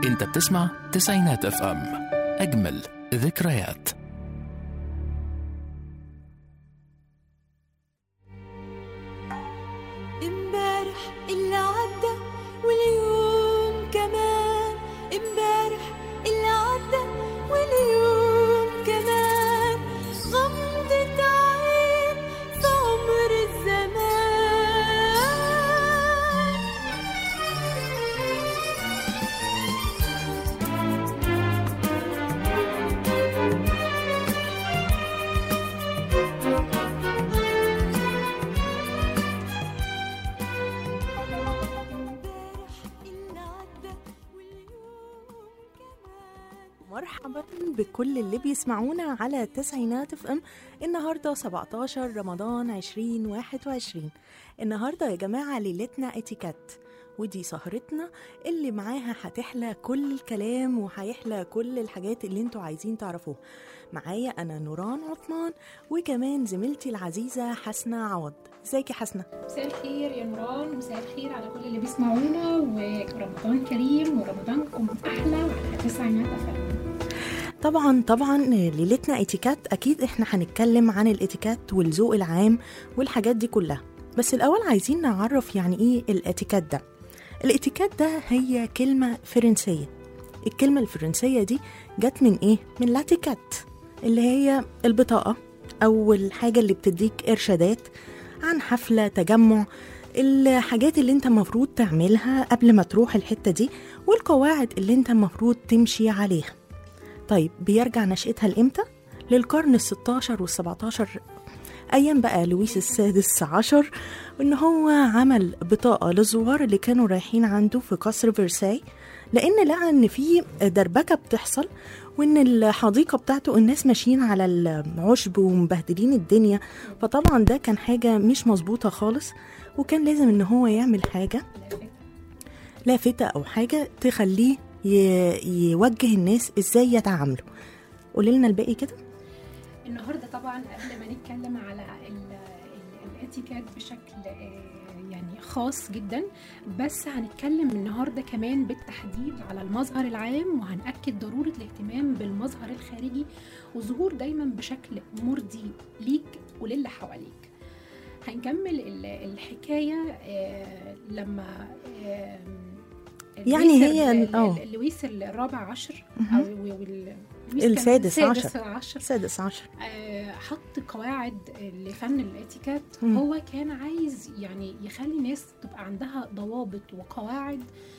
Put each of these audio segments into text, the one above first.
انت بتسمع تسعينات اف ام اجمل ذكريات امبارح اللي عدى واليوم كمان امبارح اللي عدى واليوم كمان غمضة عين في عمر الزمان امبارح اللي عدى واليوم كمان مرحبا بكل اللي بيسمعونا على تسعينات اف ام النهارده 17 رمضان 2021 النهارده يا جماعه ليلتنا اتيكات ودي سهرتنا اللي معاها هتحلى كل الكلام وهيحلى كل الحاجات اللي انتوا عايزين تعرفوها معايا انا نوران عثمان وكمان زميلتي العزيزه حسنه عوض ازيك يا حسنه مساء الخير يا نوران مساء الخير على كل اللي بيسمعونا ورمضان كريم ورمضانكم احلى وعلى تسعينات افلام طبعا طبعا ليلتنا اتيكات اكيد احنا هنتكلم عن الاتيكات والذوق العام والحاجات دي كلها بس الاول عايزين نعرف يعني ايه الاتيكات ده الاتيكات ده هي كلمه فرنسيه الكلمه الفرنسيه دي جت من ايه من لاتيكات اللي هي البطاقه او الحاجه اللي بتديك ارشادات عن حفله تجمع الحاجات اللي انت المفروض تعملها قبل ما تروح الحته دي والقواعد اللي انت المفروض تمشي عليها طيب بيرجع نشأتها لإمتى؟ للقرن الستاشر والسبعتاشر أيام بقى لويس السادس عشر إن هو عمل بطاقة للزوار اللي كانوا رايحين عنده في قصر فرساي لأن لقى إن في دربكة بتحصل وإن الحديقة بتاعته الناس ماشيين على العشب ومبهدلين الدنيا فطبعا ده كان حاجة مش مظبوطة خالص وكان لازم إن هو يعمل حاجة لافتة أو حاجة تخليه ي- يوجه الناس ازاي يتعاملوا قولي لنا الباقي كده النهارده طبعا قبل ما نتكلم على ال- ال- الاتيكيت بشكل آه، يعني خاص جدا بس هنتكلم النهارده كمان بالتحديد على المظهر العام وهنأكد ضرورة الاهتمام بالمظهر الخارجي والظهور دايما بشكل مرضي ليك وللي حواليك هنكمل ال- الحكاية آه، لما آه، يعني لويس هي ال- ال- آه. ال- لويس الرابع عشر مهم. أو وال- لويس كان السادس السادس عشر. عشر السادس عشر آه، حط قواعد لفن الاتيكيت مم. هو كان عايز يعني يخلي الناس تبقى عندها ضوابط وقواعد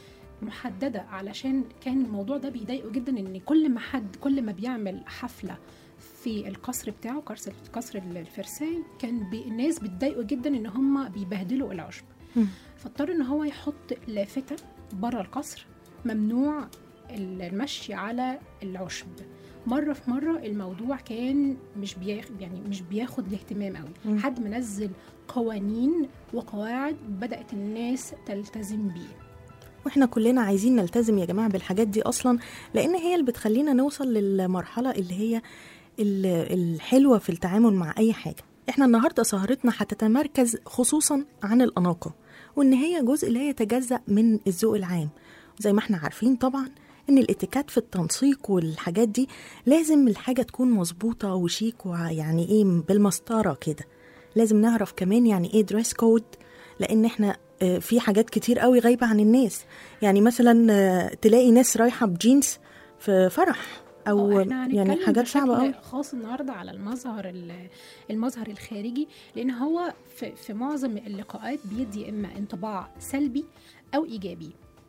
محدده علشان كان الموضوع ده بيضايقه جدا ان كل ما حد كل ما بيعمل حفله في القصر بتاعه قصر قصر الفرساي كان بي الناس بتضايقه جدا ان هم بيبهدلوا العشب مم. فاضطر ان هو يحط لافته بره القصر ممنوع المشي على العشب مره في مره الموضوع كان مش بياخد يعني مش بياخد الاهتمام قوي مم. حد منزل قوانين وقواعد بدات الناس تلتزم بيه واحنا كلنا عايزين نلتزم يا جماعه بالحاجات دي اصلا لان هي اللي بتخلينا نوصل للمرحله اللي هي ال- الحلوه في التعامل مع اي حاجه احنا النهارده سهرتنا هتتمركز خصوصا عن الاناقه وان هي جزء لا يتجزا من الذوق العام زي ما احنا عارفين طبعا ان الاتيكات في التنسيق والحاجات دي لازم الحاجه تكون مظبوطه وشيك ويعني ايه بالمسطره كده لازم نعرف كمان يعني ايه دريس كود لان احنا آه، في حاجات كتير قوي غايبه عن الناس يعني مثلا آه، تلاقي ناس رايحه بجينز في فرح او آه، إحنا يعني هنتكلم حاجات صعبه بشكل قوي خاص النهارده على المظهر ال- المظهر الخارجي لان هو في, في معظم اللقاءات بيدي اما انطباع سلبي او ايجابي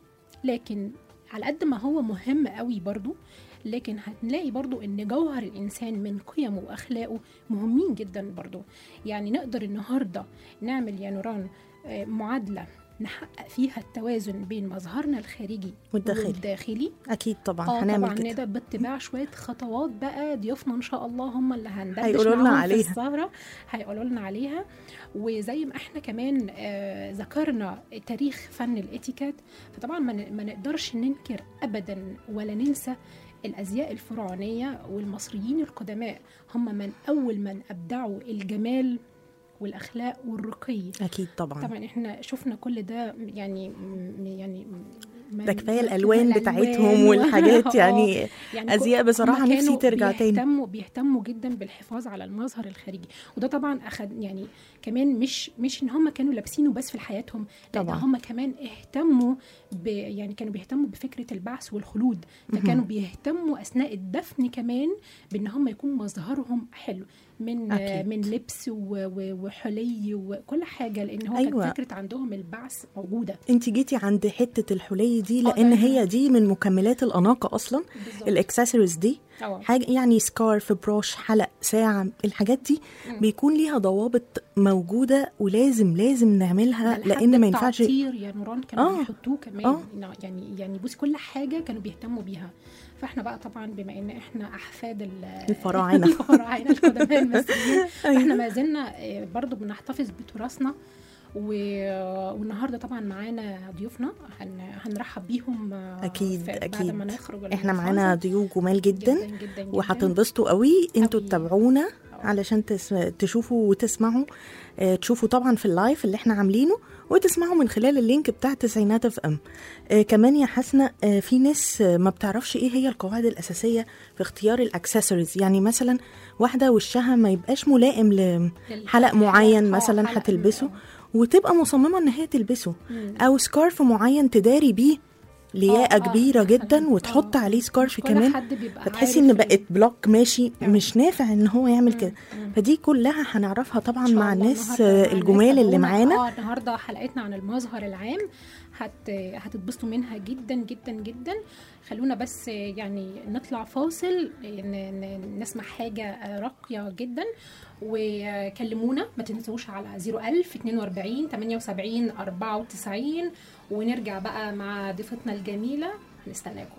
لكن على قد ما هو مهم قوي برضو لكن هنلاقي برضو ان جوهر الانسان من قيمه واخلاقه مهمين جدا برضو يعني نقدر النهارده نعمل يا نوران آه، معادله نحقق فيها التوازن بين مظهرنا الخارجي والداخلي. والداخلي اكيد طبعا اه هنعمل طبعا كده نقدر باتباع شويه خطوات بقى ضيوفنا ان شاء الله هم اللي هندردش هيقولوا لنا معاهم عليها. في السهره هيقولوا لنا عليها وزي ما احنا كمان آه ذكرنا تاريخ فن الاتيكيت فطبعا ما ن- ما نقدرش ننكر ابدا ولا ننسى الازياء الفرعونيه والمصريين القدماء هم من اول من ابدعوا الجمال والاخلاق والرقي اكيد طبعا طبعا احنا شفنا كل ده يعني يعني ما- ده كفايه ما- الالوان الألوان بتاعتهم و- والحاجات آه. يعني يعني ازياء كو- بصراحه هما نفسي كانوا ترجع تاني بيهتموا بيهتموا جدا بالحفاظ على المظهر الخارجي وده طبعا اخد يعني كمان مش مش ان هم كانوا لابسينه بس في حياتهم لا ده طبعاً. هم كمان اهتموا ب يعني كانوا بيهتموا بفكره البعث والخلود فكانوا بيهتموا اثناء الدفن كمان بان هم يكون مظهرهم حلو من أكيد. من لبس و- و- وحلي وكل حاجه لان هو أيوة. كانت فكره عندهم البعث موجوده انت جيتي عند حته الحلي دي آه، لان ده- هي دي من مكملات الاناقه اصلا بالظبط. الاكسسوارز دي اه حاجه يعني سكارف بروش حلق ساعه الحاجات دي مم. بيكون ليها ضوابط موجوده ولازم لازم نعملها ده لان لحد ما ينفعش التعطير يا نوران كانوا آه. بيحطوه كمان آه. يعني يعني بصي كل حاجه كانوا بيهتموا بيها فاحنا بقى طبعا بما ان احنا احفاد ال- الفراعنة. الفراعنه القدماء المصريين أيوة. فاحنا ما زلنا آه، برضو بنحتفظ بتراثنا و- والنهارده طبعا معانا ضيوفنا هن- هنرحب بيهم آه، أكيد، في- بعد أكيد. ما نخرج احنا الفاصل. معانا ضيوف جمال جدا, جدا جدا, جداً. وهتنبسطوا قوي انتوا أوي. تتابعونا آه. علشان تس... تشوفوا وتسمعوا آه، تشوفوا طبعا في اللايف اللي احنا عاملينه وتسمعوا من خلال اللينك بتاع تسعينات اف ام آه كمان يا حسنة آه في ناس آه ما بتعرفش ايه هي القواعد الاساسية في اختيار الاكسسوارز يعني مثلا واحدة وشها ما يبقاش ملائم لحلق للحلق- معين آه، مثلا حلق- هتلبسه وتبقى مصممة ان هي تلبسه مم. او سكارف معين تداري بيه لياقة آه، كبيرة مثلاً. جدا وتحط آه. عليه سكارف مش كل كمان حد بيبقى فتحسي عارف ان بقت بلوك ماشي آه. مش نافع ان هو يعمل مم. كده مم. فدي كلها هنعرفها طبعا إن شاء مع الله الناس النهاردة آه، مع الجمال اللي تابعونا. معانا اه النهارده حلقتنا عن المظهر العام هت هتتبسطوا منها جدا جدا جدا خلونا بس يعني نطلع فاصل ن- ن- نسمع حاجة راقية جدا وكلمونا ما تنسوش على 01000 42 78 94 ونرجع بقى مع ضيفتنا الجميلة هنستناكم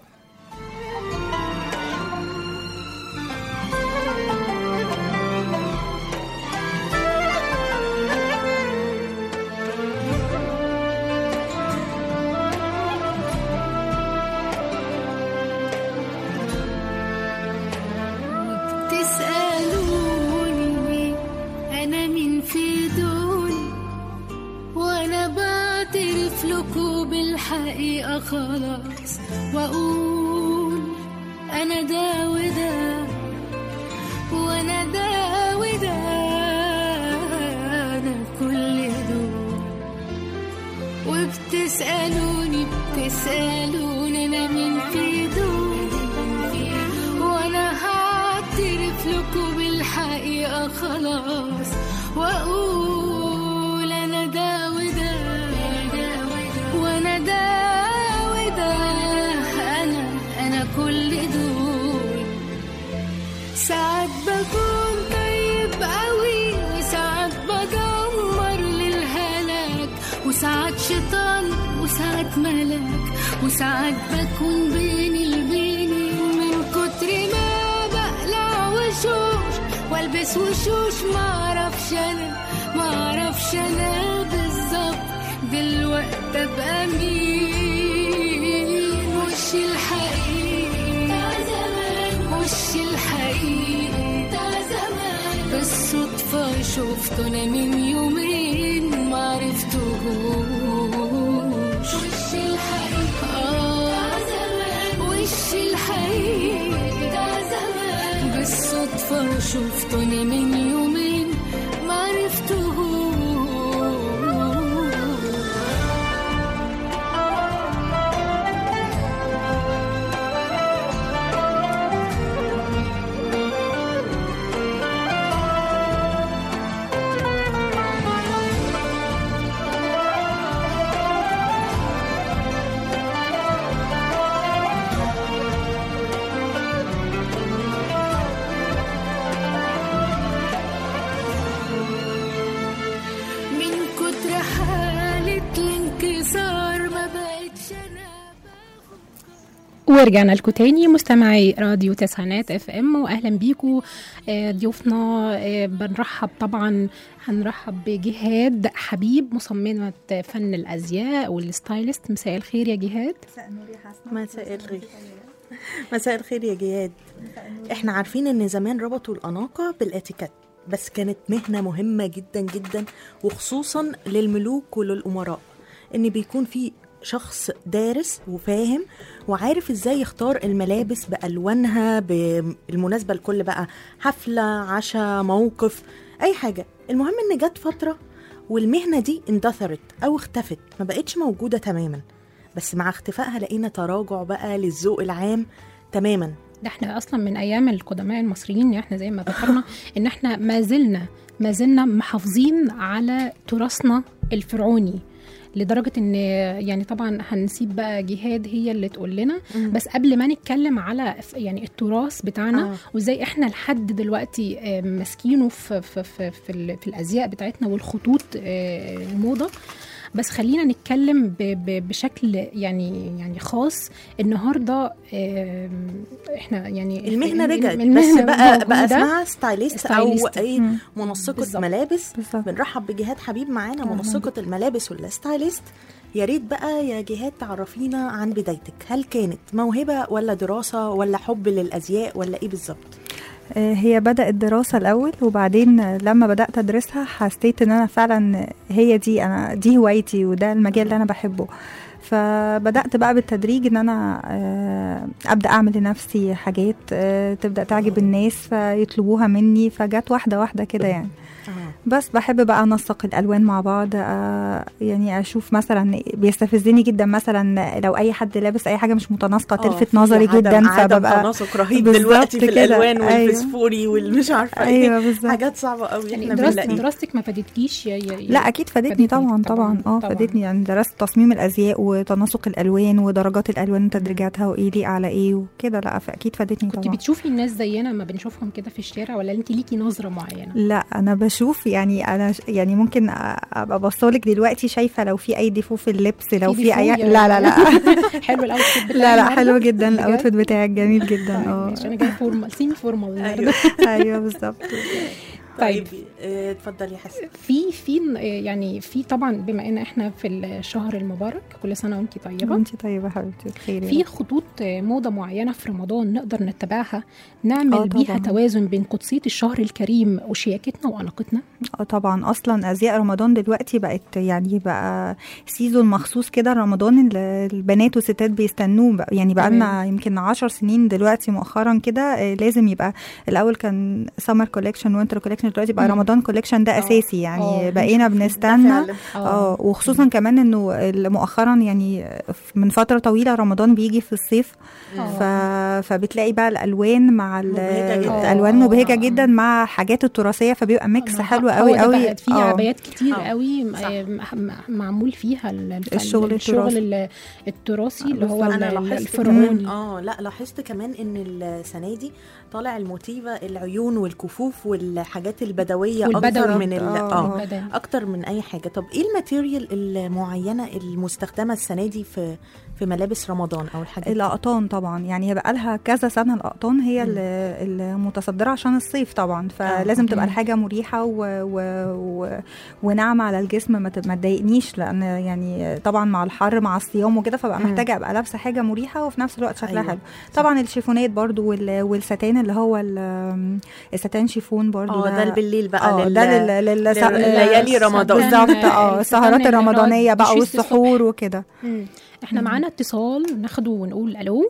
تسألوني أنا مين في دول وأنا بعترف لكم بالحقيقة خلاص وأقول أنا ده وده وأنا ده وده أنا كل دول وبتسألوني بتسألوني أنا مين في دول وأنا هعترف لكم بالحقيقة خلاص وأقول أنا ده وده وأنا ده وده أنا أنا كل دول ساعات بكون طيب قوي وساعات بدمر للهلاك وساعات شيطان وساعات ملاك وساعات بكون بين البيني من كتر ما بقلع وشوش والبس وشوش معرفش انا معرفش انا بالظبط دلوقتي ابقى مين وشي الحقيقي وشي الحقيقي بالصدفة شفته أنا من يومين معرفتهوش وشي الحقيقي آه وشي الحقيقي بالصدفة شفته أنا من يومين معرفتهوش من كتر حالة الانكسار ما بقتش انا ورجعنا لكم تاني مستمعي راديو تسعينات اف ام واهلا بيكم آه، ضيوفنا آه، بنرحب طبعا هنرحب بجهاد حبيب مصممة فن الازياء والستايلست مساء الخير يا جهاد مساء الخير مساء الخير يا جياد احنا عارفين ان زمان ربطوا الاناقه بالاتيكيت بس كانت مهنه مهمه جدا جدا وخصوصا للملوك وللامراء ان بيكون في شخص دارس وفاهم وعارف ازاي يختار الملابس بالوانها بالمناسبه لكل بقى حفله عشاء موقف اي حاجه المهم ان جت فتره والمهنه دي اندثرت او اختفت ما بقتش موجوده تماما بس مع اختفائها لقينا تراجع بقى للذوق العام تماما ده احنا اصلا من ايام القدماء المصريين يعني احنا زي ما ذكرنا ان احنا ما زلنا ما زلنا محافظين على تراثنا الفرعوني لدرجة ان يعني طبعا هنسيب بقى جهاد هي اللي تقول لنا بس قبل ما نتكلم على ف- يعني التراث بتاعنا آه. وازاي احنا لحد دلوقتي آه، ماسكينه في في في في, ال- في الازياء بتاعتنا والخطوط آه، الموضه بس خلينا نتكلم ب- ب- بشكل يعني يعني خاص النهارده آم، احنا يعني المهنه رجعت بس المهنة بقى بقى موجودة. اسمها ستايليست او ستايليست. اي مم. منسقه بالظبط. ملابس بالظبط بنرحب بجهاد حبيب معانا أهلاً منسقة الملابس والستايليست يا ريت بقى يا جهاد تعرفينا عن بدايتك هل كانت موهبة ولا دراسة ولا حب للأزياء ولا إيه بالظبط؟ آه، هي بدأت دراسة الأول وبعدين آه، لما بدأت أدرسها حسيت إن أنا فعلا هي دي أنا دي هوايتي وده المجال اللي أنا بحبه فبدأت بقى بالتدريج إن أنا آه، أبدأ أعمل لنفسي حاجات آه، تبدأ تعجب الناس فيطلبوها مني فجت واحدة واحدة كده يعني بس بحب بقى انسق الالوان مع بعض آه يعني اشوف مثلا بيستفزني جدا مثلا لو اي حد لابس اي حاجه مش متناسقه تلفت نظري جدا فببقى تناسق رهيب بالظبط دلوقتي في كده. الألوان أيوة. والفسفوري والمش عارفة إيه ايوه بالظبط حاجات صعبة قوي يعني احنا دراستك بنلاقيها دراستك ما فادتكيش يا يا لا اكيد فادتني فادتني طبعا طبعاً، طبعا اه طبعاً. فادتني يعني درست تصميم الازياء وتناسق الالوان ودرجات الالوان وتدريجاتها وايه ليق على ايه وكده لا فاكيد فادتني كنت طبعا بتشوفي الناس زينا ما بنشوفهم كده في الشارع ولا انت ليكي نظره معينه لا انا بشوف يعني انا ش- يعني ممكن أ- ابقى بصولك دلوقتي شايفه لو في اي ديفو في اللبس لو في في اي ديفو يا- لا لا لا حلو الاوتفيت بتاعك لا لا النهاردة؟ حلو جدا بجد؟ الاوتفيت بتاعك جميل جدا طيب اه ماشي انا جايه فورمال سيمي فورمال النهارده أيوة. ايوه بالظبط طيب آه، اتفضلي يا حسن في في يعني في طبعا بما ان احنا في الشهر المبارك كل سنه وانت طيبه انت طيبه حبيبتي بخير يا في رب. خطوط موضه معينه في رمضان نقدر نتبعها نعمل آه بيها طبعاً. توازن بين قدسيه الشهر الكريم وشياكتنا واناقتنا اه طبعا اصلا ازياء رمضان دلوقتي بقت يعني بقى سيزون مخصوص كده رمضان ال- البنات والستات بيستنوه بقى يعني بقى لنا يمكن عشر سنين دلوقتي مؤخرا كده آه، لازم يبقى الاول كان سمر كوليكشن وينتر كوليكشن دلوقتي بقى مم. رمضان كوليكشن ده آه. اساسي آه، يعني بقينا بنشوف بنستنى فعلاً. اه وخصوصا كمان انه ال- مؤخرا يعني من فتره طويله رمضان بيجي في الصيف ف... فبتلاقي بقى الالوان مع ال- مبهجة جداً. الالوان آه، مبهجه آه. جدا مع حاجات التراثيه فبيبقى ميكس آه، حلو هو قوي ده قوي بقى في آه. عبايات كتير آه، قوي صح. آه، م- معمول فيها ال- الف- الشغل الشغل التراثي. ال- التراثي اللي هو بالظبط. ال- انا ال- لاحظت كمان الفرعوني اه لا لاحظت كمان ان السنه دي طالع الموتيفا العيون والكفوف والحاجات البدويه اكتر والبدوي. من ال آه. اه البدن. اكتر من اي حاجه طب ايه الماتيريال المعينه المستخدمه السنه دي في في ملابس رمضان او الحاجات دي؟ الاقطان طبعا يعني هي بقى لها كذا سنه الاقطان هي مم. اللي- المتصدره عشان الصيف طبعا فلازم آه. تبقى مم. الحاجه مريحه و... و... و... وناعمه على الجسم ما, ت... ما تضايقنيش لان يعني طبعا مع الحر مع الصيام وكده فبقى مم. محتاجه ابقى لابسه حاجه مريحه وفي نفس الوقت شكلها أيوة. أيوة. حلو طبعا الشيفونات برضو وال... والستان اللي هو ال... الستان شيفون برضو اه ده بالليل بقى اه لل- ده لل... لل... لليالي رمضان. بالظبط اه الستان السهرات اللي الرمضانيه نقعد بقى نشيس الصبح. والسحور وكده مم. احنا مم. معانا اتصال ناخده ونقول الو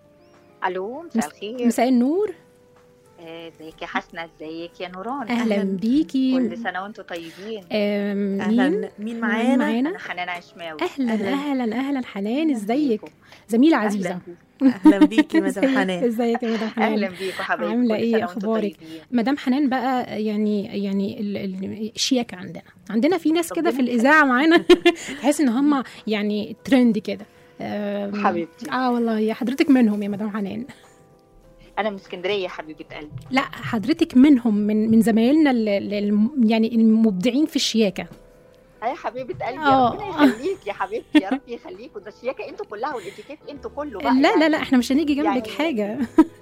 الو مساء الخير مساء النور آه، ازيك يا حسنه ازيك يا نوران اهلا أهلاً. بيكي كل سنه وانتم طيبين آم، مين اهلا مين معانا معانا انا حنان عشماوي اهلا أهلاً. اهلا اهلا حنان ازيك زميله عزيزه اهلا بيكم اهلا بيكي مدام ازيك- حنان ازيك يا مدام حنان اهلا بيكم حبايبي عاملة كل إيه؟ سنة وانتم أخبارك؟ طيبين. مدام حنان بقى يعني يعني ال- ال- الشياكه عندنا عندنا في ناس كده في ربنا الاذاعه معانا تحس ان هم يعني ترند كده آم، حبيبتي. اه والله يا حضرتك منهم يا مدام حنان انا من اسكندريه حبيبه قلبي لا حضرتك منهم من من زمايلنا ال- ال- الم- يعني المبدعين في الشياكه اه يا حبيبه قلبي آه. ربنا يخليك يا حبيبتي يا رب يخليك وده الشياكه انتوا كلها والاتيكيت انتوا كله بقى لا لا يعني. لا احنا مش هنيجي جنبك يعني- حاجه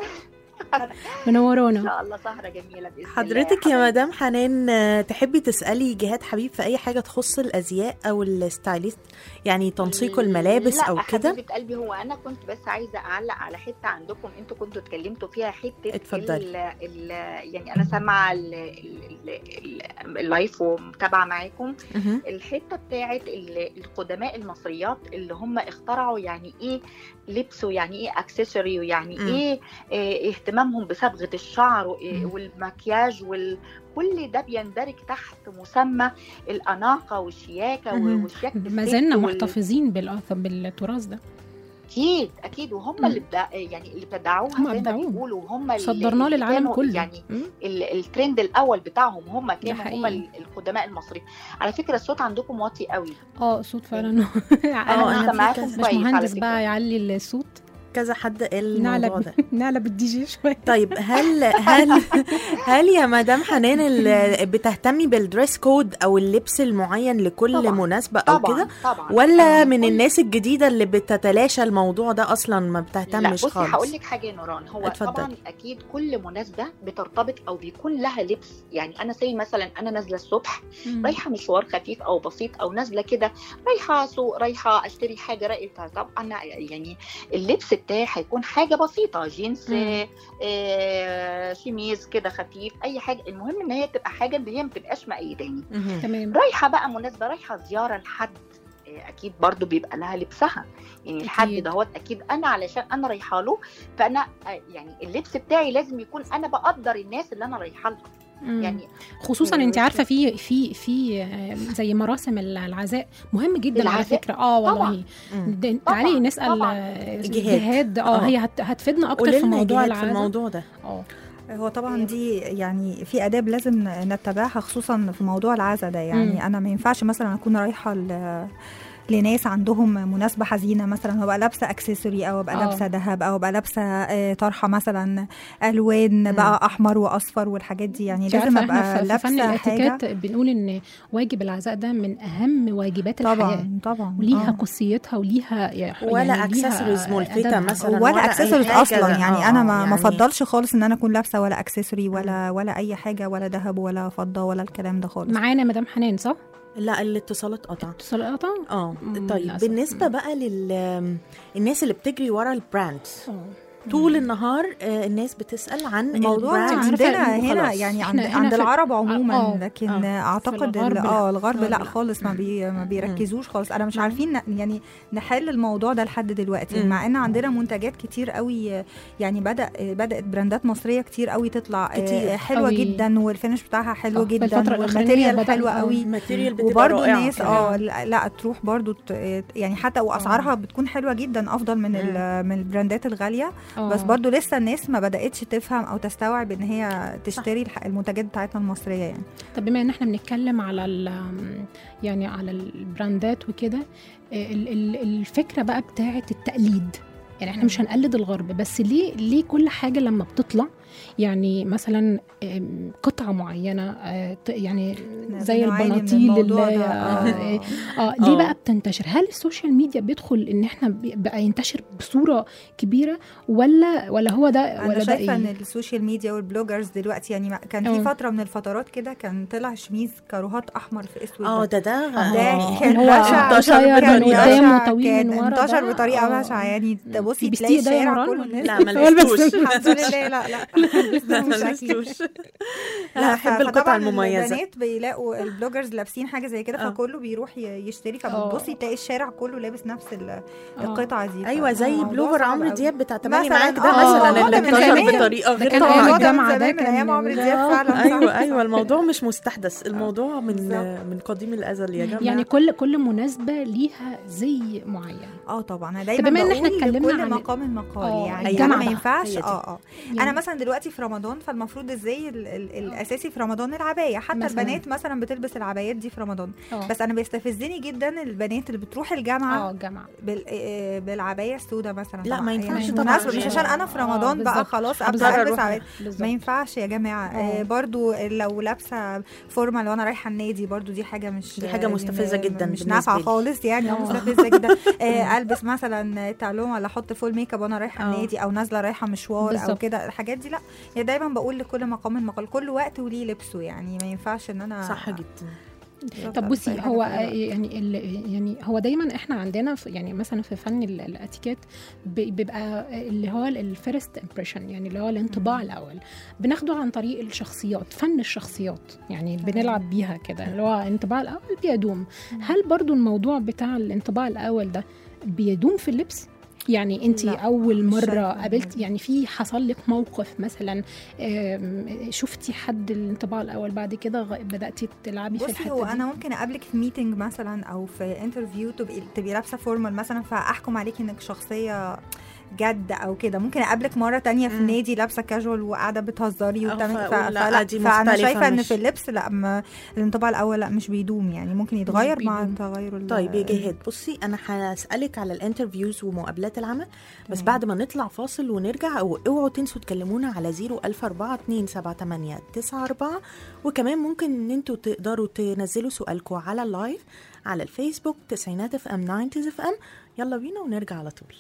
ان منورانا شاء الله سهره جميله باذن الله حضرتك يا حبايبي. مدام حنان آه، تحبي تسألي جهاد حبيب في أي حاجة تخص الأزياء أو الستايليست يعني تنسيق الملابس لا او كده حبيبه قلبي هو انا كنت بس عايزه اعلق على حته عندكم انتوا كنتوا اتكلمتوا فيها حته اتفضلي. ال ال يعني انا سامعه ال- ال- ال- ال- اللايف ومتابعه معاكم مهم. الحته بتاعت ال- القدماء المصريات اللي هم اخترعوا يعني ايه لبس ويعني ايه اكسسوري ويعني مم. ايه آه، اهتمامهم بصبغه الشعر و- مم. والمكياج وال كل ده بيندرج تحت مسمى الاناقه والشياكه مهم. وشياكه ما الست زلنا وال- محتفظين بالأث- بالتراث ده اكيد اكيد وهم مم. اللي بدا يعني اللي ابتدعوها هم زي ما أبدعوه. بيقولوا هم اللي صدرناه اللي للعالم كانوا كله يعني مم. ال- الترند الاول بتاعهم هم كانوا هم حقيقي. ال- القدماء المصريين على فكره الصوت عندكم واطي قوي اه صوت فعلا آه، انا أنا مش في سامعاكم كذا- كويس على باشمهندس فكره بقى يعلي الصوت كذا حد قال الموضوع نعلى ده نعلى بالدي جي شويه طيب هل هل هل يا مدام حنان ال- بتهتمي بالدريس كود او اللبس المعين لكل طبعاً. مناسبه او طبعا كده طبعا ولا آه، من كل- الناس الجديده اللي بتتلاشى الموضوع ده اصلا ما لا بتهتمش بصي خالص هقول لك حاجه يا نوران هو اتفضلي. طبعا اكيد كل مناسبه بترتبط او بيكون لها لبس يعني انا زي مثلا انا نازله الصبح مم. رايحه مشوار خفيف او بسيط او نازله كده رايحه سوق رايحه اشتري حاجه رايحه طبعا أنا يعني اللبس بتاعي هيكون حاجه بسيطه جينز مم. آه شميز كده خفيف اي حاجه المهم ان هي تبقى حاجه اللي هي ما تبقاش مأيداني مهم. تمام رايحه بقى مناسبه رايحه زياره لحد آه، اكيد برضو بيبقى لها لبسها يعني الحد أكيد. دهوت اكيد انا علشان انا رايحه له فانا آه، يعني اللبس بتاعي لازم يكون انا بقدر الناس اللي انا رايحه لها مم. يعني خصوصا انت عارفه في في في آه، زي مراسم العزاء مهم جدا على العزاء؟ فكره اه والله طبعاً. مم. ده- طبعاً، تعالي نسال طبعاً. آه، جهاد. جهاد اه آه. هي هت- هتفيدنا اكتر قولي في لنا موضوع جهاد في العزاء الموضوع ده اه هو طبعا دي يعني في اداب لازم نتبعها خصوصا في موضوع العزا ده يعني مم. انا ما ينفعش مثلا اكون رايحه ل- لناس عندهم مناسبه حزينه مثلا وابقى لابسه اكسسوري او ابقى آه. لابسه ذهب او ابقى لابسه آه، طرحه مثلا الوان بقى احمر واصفر والحاجات دي يعني انت لازم عارفه احنا ابقى في- في فن لابسه حاجه الاتيكيت بنقول ان واجب العزاء ده من اهم واجبات الحياه طبعا طبعا وليها آه. قصيتها وليها يعني ولا ليها اكسسوارز ملفته أدبها. مثلا ولا ولا أي اكسسوارز حاجة. اصلا يعني آه، انا آه، ما ما يعني افضلش خالص ان انا اكون لابسه ولا اكسسوري ولا ولا اي حاجه ولا ذهب ولا فضه ولا الكلام ده خالص معانا مدام حنان صح؟ لا الاتصالات قطع اتصال قطع؟ اه مم، طيب للأسف. بالنسبه مم. بقى لل الناس اللي بتجري ورا البراند اه طول النهار آه، الناس بتسال عن الموضوع البراند عندنا وخلاص. هنا يعني عند, إحنا هنا عند في- العرب آه، عموما لكن آه. اعتقد الغرب ال- لا. اه الغرب الغرب لا لا. خالص ما بي ما بيركزوش خالص انا مش مم. عارفين ن- يعني نحل الموضوع ده لحد دلوقتي مم. مع ان عندنا منتجات كتير قوي يعني بدا بدات براندات مصريه كتير قوي تطلع آه، كتير حلوه قوي. جدا والفينش بتاعها حلو آه، في جدا الفترة الأخرانية والماتيريال بدأ- حلوه آه. قوي الماتيريال بتبقى وبرضه رائعة الناس كمان. اه لا لا تروح برضه ت- يعني حتى واسعارها بتكون حلوه جدا افضل من ال- من البراندات الغاليه آه. بس برضو لسه الناس ما بدأتش تفهم او تستوعب ان هي تشتري الح- المنتجات بتاعتنا المصريه يعني طب بما ان احنا بنتكلم على ال يعني على البراندات وكده ال- ال- الفكره بقى بتاعه التقليد يعني احنا مش هنقلد الغرب بس ليه ليه كل حاجه لما بتطلع يعني مثلا آم، قطعه معينه آه، ت- يعني إحنا زي بنعاني من البناطيل الموضوع اللي ده. اه آه. اه ليه آه. بقى بتنتشر هل السوشيال ميديا بيدخل ان احنا بي- بقى ينتشر بصوره كبيره ولا ولا هو ده انا ولا ده شايفه ان ايه السوشيال ميديا والبلوجرز دلوقتي يعني ما- كان آه. في فتره من الفترات كده كان طلع شميز كاروهات احمر في اسود اه ده. ده ده آه. ده آه. كان اللي هو بشع انتشر كان قصير من بطريقة- قدام بشع، وطويل كان من ورا انتشر ده. بطريقه آه. بشعه يعني تبصي لبستيه تلاقي ده يا الشارع نوران كله ولا الناس لا ما لبستوش الحمد لله لا لا لا مش ما أكيد. لبستوش لا انا احب ف- القطع فطبعاً المميزه البنات بيلاقوا البلوجرز لابسين حاجه زي كده آه. فكله بيروح ي- يشتري آه. فبتبصي تلاقي الشارع كله لابس نفس ال- آه. القطعه دي ايوه زي فالموضوع بلوفر صعب عمرو أوي. دياب بتاع تمانية مثلاً، معاك ده آه، مثلا هو اللي ده من انتشر زمان. بطريقه ده غير كان طبيعيه أيام الموضوع ده من الجامعة ده زمان، من كان- ايام عمرو دياب آه. فعلا صح. ايوه ايوه الموضوع مش مستحدث الموضوع من بالظبط. من قديم الازل يا جماعه يعني كل كل مناسبه ليها زي معين اه طبعا انا دايما بما إن إحنا بقول اتكلمنا لكل عن- مقام مقال آه، يعني أيوة انا بقى، ما ينفعش هي دي. اه اه يعني انا مثلا دلوقتي في رمضان فالمفروض الزي ال- ال- الاساسي في رمضان العبايه حتى مثلاً. البنات مثلا بتلبس العبايات دي في رمضان آه. بس انا بيستفزني جدا البنات اللي بتروح الجامعه اه جامعه بال... آه، بالعبايه السوداء مثلا لا، طبعاً. ما هي ينفعش مش طبعاً. مناسبة، مش يعني. عشان انا في آه، رمضان بقى بالظبط. خلاص بالظبط. ابدا البس روح. عبايه بالظبط. ما ينفعش يا جماعه آه. آه برضو لو لابسه فورمال وانا رايحه النادي برضو دي حاجه مش دي حاجة آه، مستفزة م- جداً مش بالنسبة نافعه لي. خالص يعني آه. أو مستفزه جدا آه البس مثلا تعلوم ولا احط فول ميك اب وانا رايحه آه. النادي او نازله رايحه مشوار او بالظبط. كده الحاجات دي لا يعني دايما بقول لكل مقام مقال كل وقت وليه لبسه يعني ما ينفعش ان انا صح جدا طب بصي أي حاجة هو في أي وقت. يعني ال- يعني هو دايما احنا عندنا في يعني مثلا في فن ال- الاتيكيت ب- بيبقى اللي هو الفيرست امبريشن يعني اللي هو الانطباع الاول بناخده عن طريق الشخصيات فن الشخصيات يعني بنلعب بيها كده اللي هو الانطباع الاول بيدوم هل برضو الموضوع بتاع الانطباع الاول ده بيدوم في اللبس يعني انت لا، اول مش مره شايفة. قابلت يعني في حصل لك موقف مثلا آم، شفتي حد الانطباع الاول بعد كده غ- بداتي تلعبي في بصي الحته هو دي انا ممكن اقابلك في ميتنج مثلا او في انترفيو تبقي تبقي لابسه فورمال مثلا فاحكم عليكي انك شخصيه جد او كده ممكن اقابلك مره تانية في مم. النادي لابسه كاجوال وقاعده بتهزري أو وبتعملي فأقول ف... لا، فلا دي فانا مختلفة شايفه ان مش- في اللبس لا ما الانطباع الاول لا مش بيدوم يعني ممكن يتغير مع بيدوم. تغير ال- طيب يا جهاد بصي انا هسالك على الانترفيوز ومقابلات العمل بس تمام. بعد ما نطلع فاصل ونرجع أو اوعوا تنسوا تكلمونا على 014278994 وكمان ممكن ان انتوا تقدروا تنزلوا سؤالكم على اللايف على الفيسبوك تسعينات اف ام 90 اف ام يلا بينا ونرجع على طول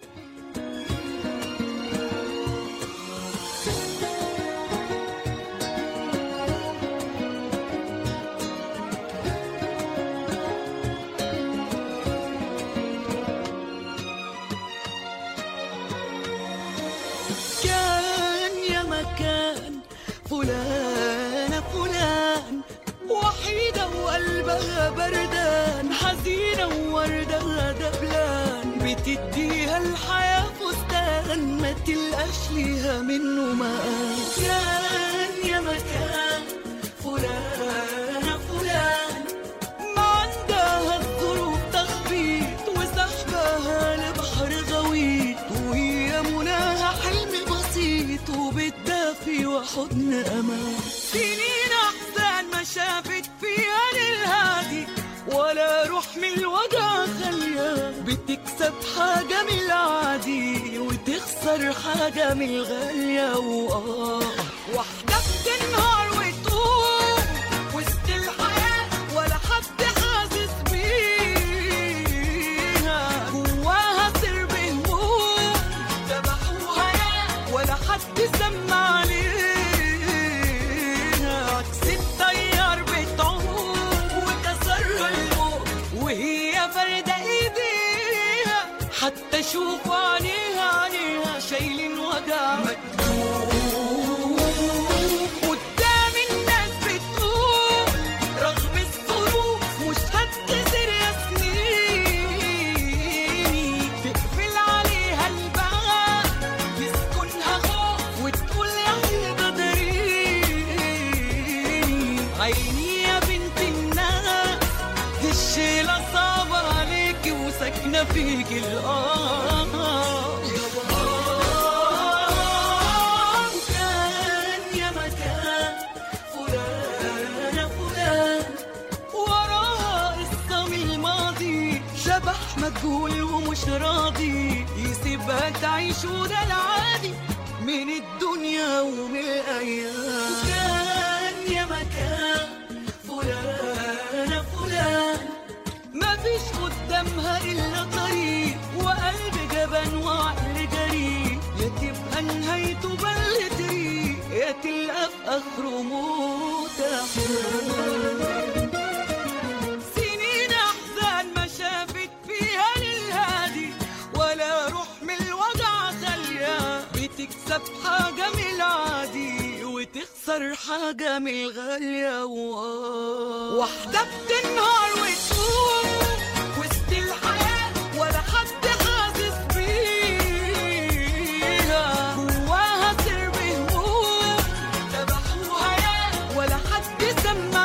كان يا مكان فلانة فلان وحيدة وقلبها بردان حزينة ووردها دبلان بتديها الحياة فستان ما تلقاش ليها منه مقام كان يا مكان فلانة فلان ما عندها الظروف تخبيط وسحبها لبحر غويط وهي مناها حلم بسيط وبتدافي وحضن امان سنين احزان ما شافت فيها للهادي ولا روح من الوجع خليها بتكسب حاجة من العادي وتخسر حاجة من الغالية وآه واحدة بتنهار وتقوم وسط الحياة ولا حد حاسس بيها جواها سر بهموم ذبحوها يا ولا حد سمع عليها عكس التيار بتعوم وكسرها الموت وهي فردة ايديها حتى شوفوا عليها عليها شايلين وجع مكتوب قدام الناس بتقول رغم الظروف مش هتكسر يا سنيني تقفل عليها الباب يسكنها خوف وتقول يا حيدة داريني عيني يا بنت الناس دي الشيلة صعبة عليكي وساكنة فيكي الآه وكان يا مكان فلانة فلان وراها قصة من الماضي شبح مجهول ومش راضي يسيبها تعيش وده العادي من الدنيا ومن الأيام كان يا مكان فلانة فلان مفيش قدامها إلا طريق وقلب جبان وعقل جريء يا تبقى نهايته بل طريق يا تلقى في آخره موت سنين أحزان ما شافت فيها للهادي ولا روح من الوجع خالية بتكسب حاجة من العادي وتخسر حاجة من الغالية وآه. واحدة بتنهار وتقوم وسط الحياة ولا حد حاسس بيها جواها سر بهموم ذبحوها يا ولا حد سمع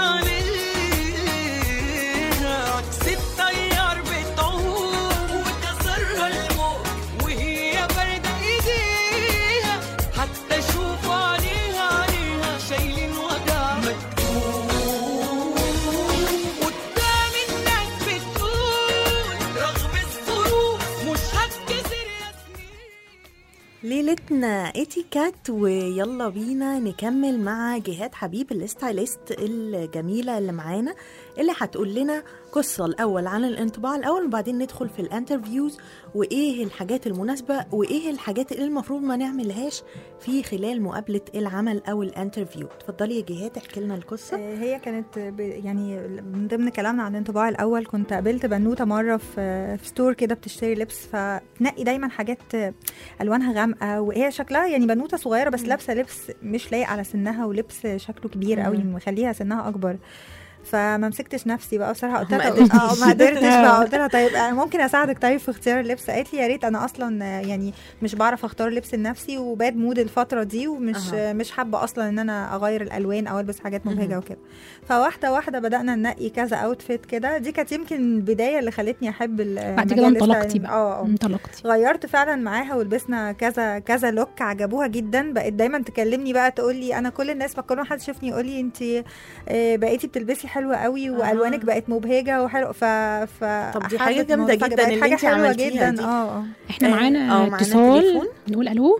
عليها عكس التيار بتعوم وكسرها الموت وهي باردة ايديها حتى شوفوا عليها عليها شايلين وجع مكتوب قدام الناس بتقول رغم الظروف مش هتكسر يا سنين ليلتنا اتيكات ويلا بينا نكمل مع جهاد حبيب الستايليست الجميلة اللي معانا اللي هتقول لنا قصة الأول عن الانطباع الأول وبعدين ندخل في الانترفيوز وإيه الحاجات المناسبة وإيه الحاجات اللي المفروض ما نعملهاش في خلال مقابلة العمل أو الانترفيو اتفضلي يا جهاد احكي لنا القصة آه، هي كانت ب- يعني من ضمن كلامنا عن الانطباع الاول كنت قابلت بنوته مره في في ستور كده بتشتري لبس فتنقي دايما حاجات الوانها غامقه وهي شكلها يعني بنوته صغيره بس لابسه لبس مش لايق على سنها ولبس شكله كبير قوي مم. مخليها سنها اكبر فما مسكتش نفسي بقى بصراحه قلت ما لها قدرتيش. اه ما قدرتش بقى قلت لها طيب أنا ممكن اساعدك طيب في اختيار اللبس قالت لي يا ريت انا اصلا آه، يعني مش بعرف اختار لبس لنفسي وباد مود الفتره دي ومش أها. أه. مش حابه اصلا ان انا اغير الالوان او البس حاجات مهم. مبهجه وكده فواحده واحده بدانا ننقي كذا اوتفيت كده دي كانت يمكن البدايه اللي خلتني احب ال- بعد مجال كده الستايل. انطلقتي بقى اه اه انطلقتي غيرت فعلا معاها ولبسنا كذا كذا لوك عجبوها جدا بقت دايما تكلمني بقى تقول لي انا كل الناس فكل ما حد يشوفني يقول لي انت بقيتي بتلبسي حلوه قوي والوانك آه. بقت مبهجه وحلو ف ف طب دي حبت حاجة جامدة الموضوع، جدا بقت اللي حاجه انتي حلوه عملتيها جدا دي. اه اه احنا آه، معانا آه، معانا اتصال تليفون. نقول الو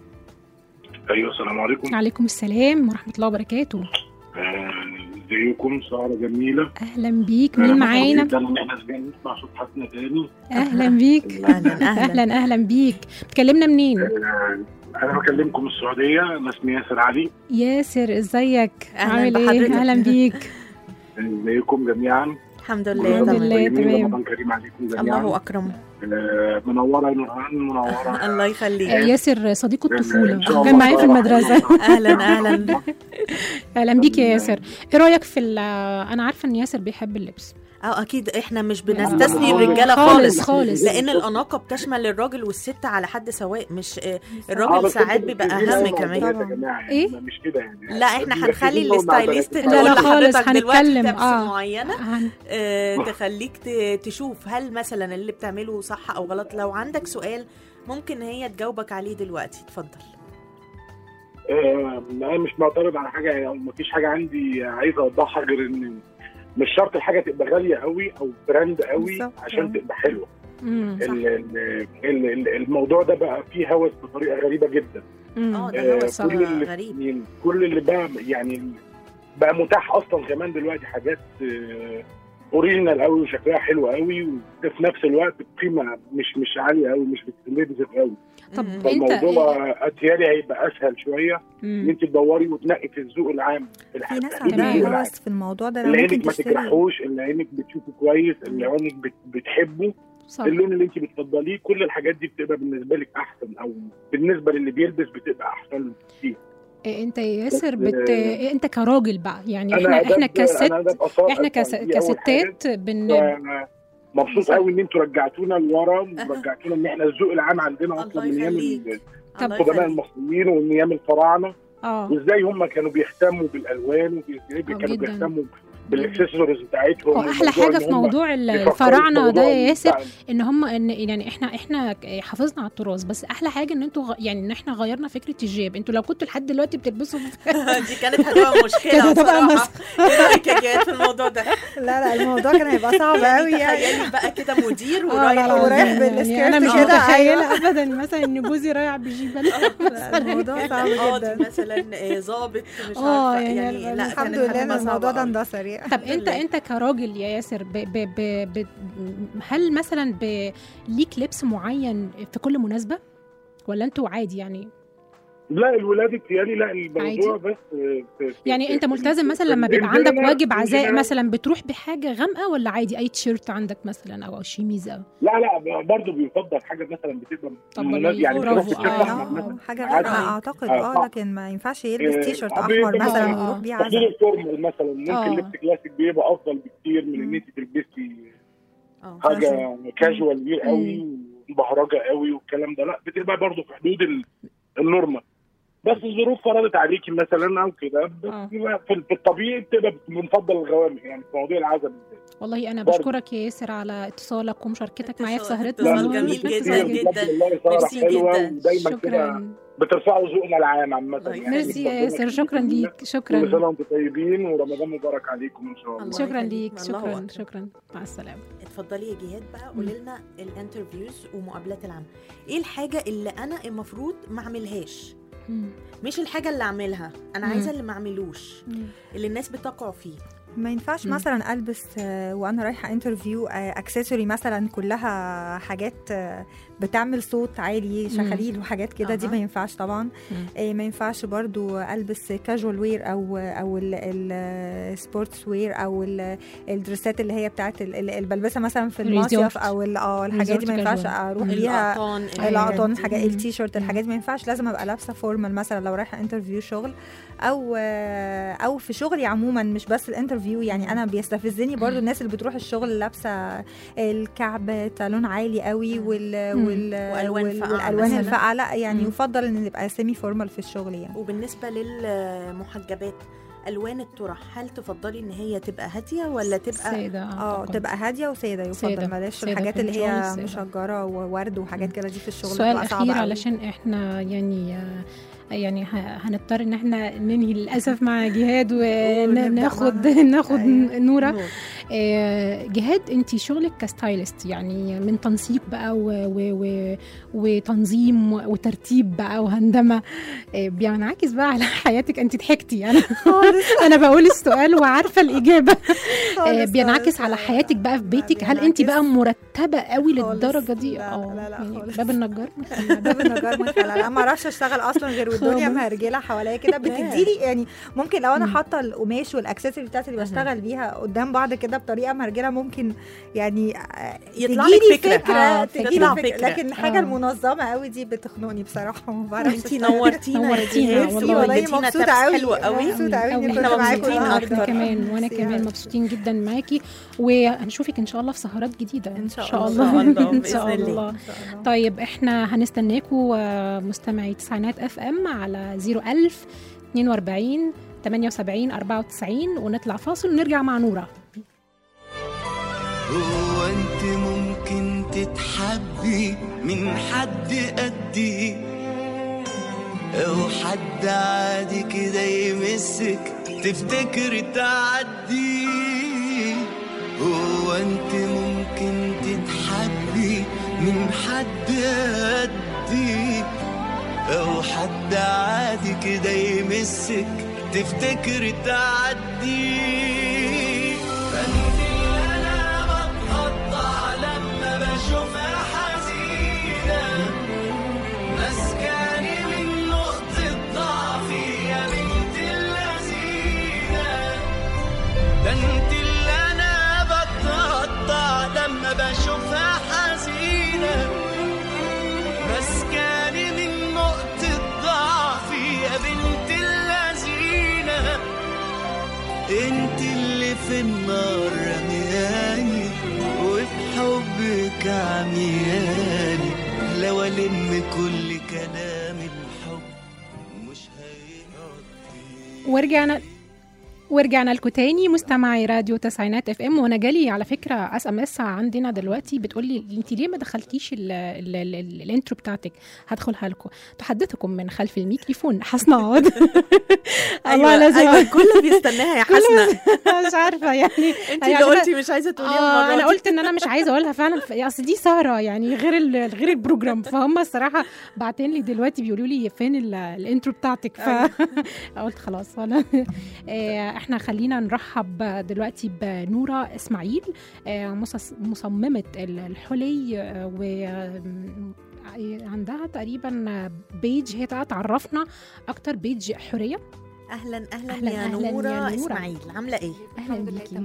ايوه السلام عليكم عليكم السلام ورحمه الله وبركاته آه، ازيكم ساره جميله اهلا بيك مين آه، معانا مبسوط جدا ان احنا سجلنا نسمع صوت حسنا تاني اهلا بيك أهلا أهلا اهلا اهلا بيك بتكلمنا منين آه، انا بكلمكم من السعوديه انا اسمي ياسر علي ياسر ازيك أهلاً عامل ايه بحضرتك. اهلا بيك ازيكم جميعا الحمد لله الحمد تمام لله. تمام. رمضان كريم عليكم الله جميعا أكرم آه، منوره يا نورهان منوره الله آه، يخليك ياسر صديق الطفوله إن شاء الله كان معايا في طبعاً. المدرسه أهلا أهلا اهلا بيك يا ياسر ايه رايك في ال- انا عارفه ان ياسر بيحب اللبس اه اكيد احنا مش بنستثني آه، الرجاله خالص خالص خالص لان الاناقه بتشمل الراجل والست على حد سواء مش آه، آه، الراجل بس ساعات انتوا بيبقى بتجيبوا اهم مع كمان بنات يا جماعة، يعني إيه؟ مش كده يعني لا احنا هنخلي مركزين مع الستايليست بنات. لا، تقول لا خالص، لحضرتك دلوقتي هنتكلم، تبس آه. معينه هن- آه، تخليك ت- تشوف هل مثلا اللي بتعمله صح او غلط لو عندك سؤال ممكن هي تجاوبك عليه دلوقتي اتفضل آه، انا مش معترض على حاجه يعني مفيش حاجه عندي عايز اوضحها غير ان مش شرط الحاجه تبقى غاليه قوي او براند قوي بالظبط. عشان تبقى حلوه مم. ال- ال- ال- ال- الموضوع ده بقى فيه هوس بطريقه غريبه جدا مم. اه آه، ده هو صح. كل اللي غريب يعني كل اللي بقى يعني بقى متاح اصلا كمان دلوقتي حاجات اوريجينال قوي وشكلها حلو قوي وفي نفس الوقت بقيمه مش مش عاليه قوي مش بتتلبس قوي طب مم. انت فالموضوع اتيالي هيبقى اسهل شويه ان مم. انت تدوري وتنقي في الذوق العام في في الحاجة. ناس تحديد عندها الذوق العام. هوس في الموضوع ده اللي لو ممكن عينك ما تشتري تجرحوش اللي عينك بتشوفه كويس اللي عينك بت- بتحبه صح اللون اللي انت بتفضليه كل الحاجات دي بتبقى بالنسبه لك احسن او بالنسبه للي بيلبس بتبقى احسن كتير إيه انت يا ياسر بس، بت... إيه انت كراجل بقى يعني انا احنا احنا أدب- كست أنا أدب أصالة احنا كس... دي أول حاجة. كستات بن فأنا مبسوط صح. قوي ان انتوا رجعتونا لورا ورجعتونا ان احنا الذوق العام عندنا اصلا الله من ايام يخليك. طب الله القدماء يخليك. المصريين ومن ايام الفراعنه اه وازاي هم كانوا بيهتموا بالالوان وازاي كانوا جداً. بيهتموا بالاكسسوارز بتاعتهم واحلى والموضوع حاجه إن في هم موضوع ال- يفكروا في الفراعنه ده موضوع يا ياسر بتاع- ان هم ان يعني احنا احنا حافظنا على التراث بس احلى حاجه ان انتوا غ- يعني ان احنا غيرنا فكره الجيب انتوا لو كنتوا لحد دلوقتي بتلبسوا دي كانت هتبقى مشكله كانت هتبقى بصراحه ايه رايك يا جهاد في الموضوع ده لا لا الموضوع كان هيبقى صعب قوي يعني تخيلي بقى كده مدير آه، ورايح لا، لا، ورايح يعني بالسكيرت انا مش كده، متخيله ابدا مثلا ان جوزي رايح بجيب لا، الموضوع صعب اه جدا دي مثلا آه، ظابط مش آه، عارفه يعني يعني لا الحمد كانت لله هتبقى ان الموضوع صعبة ده أوي. اندثر يعني طب الحمد انت لله. انت كراجل يا ياسر ب ب ب ب هل مثلا ب ليك لبس معين في كل مناسبه ولا انتوا عادي يعني لا الولاده تيالي لا الموضوع عادي. بس في- في- يعني انت في- ملتزم في- مثلا في لما بيبقى الجنرال- عندك واجب عزاء الجنرال- مثلا بتروح بحاجه غامقه ولا عادي اي تيشيرت عندك مثلا او شيميز او لا لا برضه بيفضل حاجه مثلا بتبقى طب مناسبة- والله يعني برافو. تروح آه. تشوف أحمر مثلا. اه حاجه عادي. غامقه اعتقد آه، اه صح. لكن ما ينفعش يلبس آه، تي شيرت أبيض احمر مثلاً. مثلا آه. ويروح بيه تفضيل عزا الفورمال مثلا ممكن آه. لبس كلاسيك بيبقى افضل بكتير من ان انت تلبسي اه حاجه كاجوال وير مم. قوي ومبهرجه قوي والكلام ده لا بتبقى برضه في حدود ال- النورمال بس الظروف فرضت عليكي مثلا او كده بس آه. بيبقى في في الطبيعي بتبقى بنفضل الغوامق يعني في مواضيع العزم بالذات والله انا برضه. بشكرك يا ياسر على اتصالك ومشاركتك معايا في اتصال- سهرتنا اتصال النهاردة. جميل جدا كتير جدا. بجد والله سهرة ميرسي حلوه جدا. ودايما كده شكرا بترفعوا ذوقنا العام عامة الله يعني ميرسي يا ربنا ياسر شكرا يخليكم ليك كل شكرا سنة وانتم طيبين ورمضان مبارك عليكم ان شاء الله الله شكرا يخليك. ليك الله شكرا أكبر. شكرا مع السلامه اتفضلي يا جهاد بقى قولي لنا الانترفيوز ومقابلات العمل ايه الحاجه اللي انا المفروض ما اعملهاش مم. مش الحاجه اللي اعملها انا مم. عايزه اللي ما اعملوش مم. اللي الناس بتقع فيه ما ينفعش مم. مثلا البس آه، وانا رايحه انترفيو اكسسوري مثلا كلها حاجات آه، بتعمل صوت عالي شخاليل وحاجات كده دي أها. ما ينفعش طبعا مم. آه، ما ينفعش برضو البس كاجوال وير او او السبورتس وير او ال- الدريسات اللي هي بتاعت ال- ال- اللي بلبسها مثلا في المصيف ريزورت. او ال- اه الحاجات دي ما ريزورت ينفعش casual. اروح بيها الأقطان القطن الحاجات الحاجات دي. التي شيرت الحاجات دي ما ينفعش لازم ابقى لابسه فورمال مثلا لو رايحه انترفيو شغل او او في شغلي عموما مش بس الانترفيو يعني انا بيستفزني برضو الناس اللي بتروح الشغل لابسه الكعب تالون عالي قوي وال مم. وال وألوان وال- فاقعة والالوان مثلاً. الفاقعه لا يعني مم. يفضل ان يبقى سيمي فورمال في الشغل يعني وبالنسبه للمحجبات الوان الطرح هل تفضلي ان هي تبقى هاديه ولا تبقى سيدة اه أعتقد. تبقى هاديه وساده سادة. يفضل بلاش سادة الحاجات في اللي هي الشغل سادة. مشجره وورد وحاجات كده دي في الشغل السؤال بتبقى صعبة الأخير قوي. علشان احنا يعني آه، يعني ه- هنضطر ان احنا ننهي للاسف مع جهاد ونبدأ وناخد معاها. ناخد أيوة. نوره نور. آه، جهاد انت شغلك كستايلست يعني من تنسيق بقى و و و وتنظيم وترتيب بقى وهندمه آه، بينعكس بقى على حياتك انت ضحكتي انا انا بقول السؤال وعارفه الاجابه آه، خالص بينعكس خالص. على حياتك بقى في لا، بيتك هل انت بقى بينعكس. مرتبه قوي خالص. للدرجه دي لا، اه لا، لا، يعني خالص. باب النجار باب النجار من خلال انا ما اعرفش اشتغل اصلا غير والدنيا خالص. مهرجله حواليا كده بتديلي يعني ممكن لو انا حاطه القماش والاكسسوارز بتاعتي اللي بشتغل بيها قدام بعض كده بطريقه مهرجله ممكن يعني آه، يطلع تجيلي لك فكرة. فكره آه، تجيلي تطلع فكره فكرة. لكن الحاجه آه. المنظمه قوي دي بتخنقني بصراحه ما بعرفش انت أشتغل. نورتينا يا نورتينا جهاد. والله. والله اديتينا مبسوطه tips قوي حلوة قوي مبسوطه قوي اني أوي. كنت إحنا معاكم مبسوطين النهارده أكتر. وانا كمان وانا ميرسي كمان أوي. مبسوطين جدا معاكي وهنشوفك ان شاء الله في سهرات جديده ان شاء شاء الله. الله إن شاء الله، ان بإذن شاء الله. الله إن شاء الله. طيب احنا هنستناكم آه، مستمعي تسعينات اف ام على 01000 42 78 94 ونطلع فاصل ونرجع مع نوره هو انت ممكن تتحبي من حد قدي او حد عادي كده يمسك تفتكر تعدي هو انت ممكن تتحبي من حد قدي او حد عادي كده يمسك تفتكر تعدي فانت اللي انا بتقطع لما بشوفها حزينه مسكاني من نقطة ضعفي يا بنت اللذينة ده انت اللي انا بتقطع لما بشوفها حزينة مسكاني من نقطة ضعفي يا بنت اللذينة انت اللي في النار رمياني وفي حبك عمياني لو الم كل كلام الحب مش هيقضي ورجعنا ورجعنا لكم تاني مستمعي راديو تسعينات اف ام وانا جالي على فكره اس ام اس عندنا دلوقتي بتقول لي انت ليه ما دخلتيش ال- ال- ال- ال- الانترو بتاعتك هدخلها لكم تحدثكم من خلف الميكروفون حسن عوض ايوه لازم ايوه كله بيستناها يا حسنه مش عارفه يعني انت يعني اللي أنا- قلتي مش عايزه تقوليها اه المره انا دي. قلت ان انا مش عايزه اقولها فعلا ف- اصل دي سهره يعني غير ال- غير البروجرام فهم الصراحه بعتين لي دلوقتي بيقولوا لي فين ال- الانترو بتاعتك فقلت خلاص ولا آه، احنا خلينا نرحب دلوقتي بنوره اسماعيل آه، مصص- مصممه ال- الحلي آه، و آم، عندها تقريبا بيج هي تعرفنا اكتر بيج حريه اهلا اهلا, أهلاً، يا أهلاً يا نوره نورة. اسماعيل عامله ايه اهلا الحمد لله بيكي تمام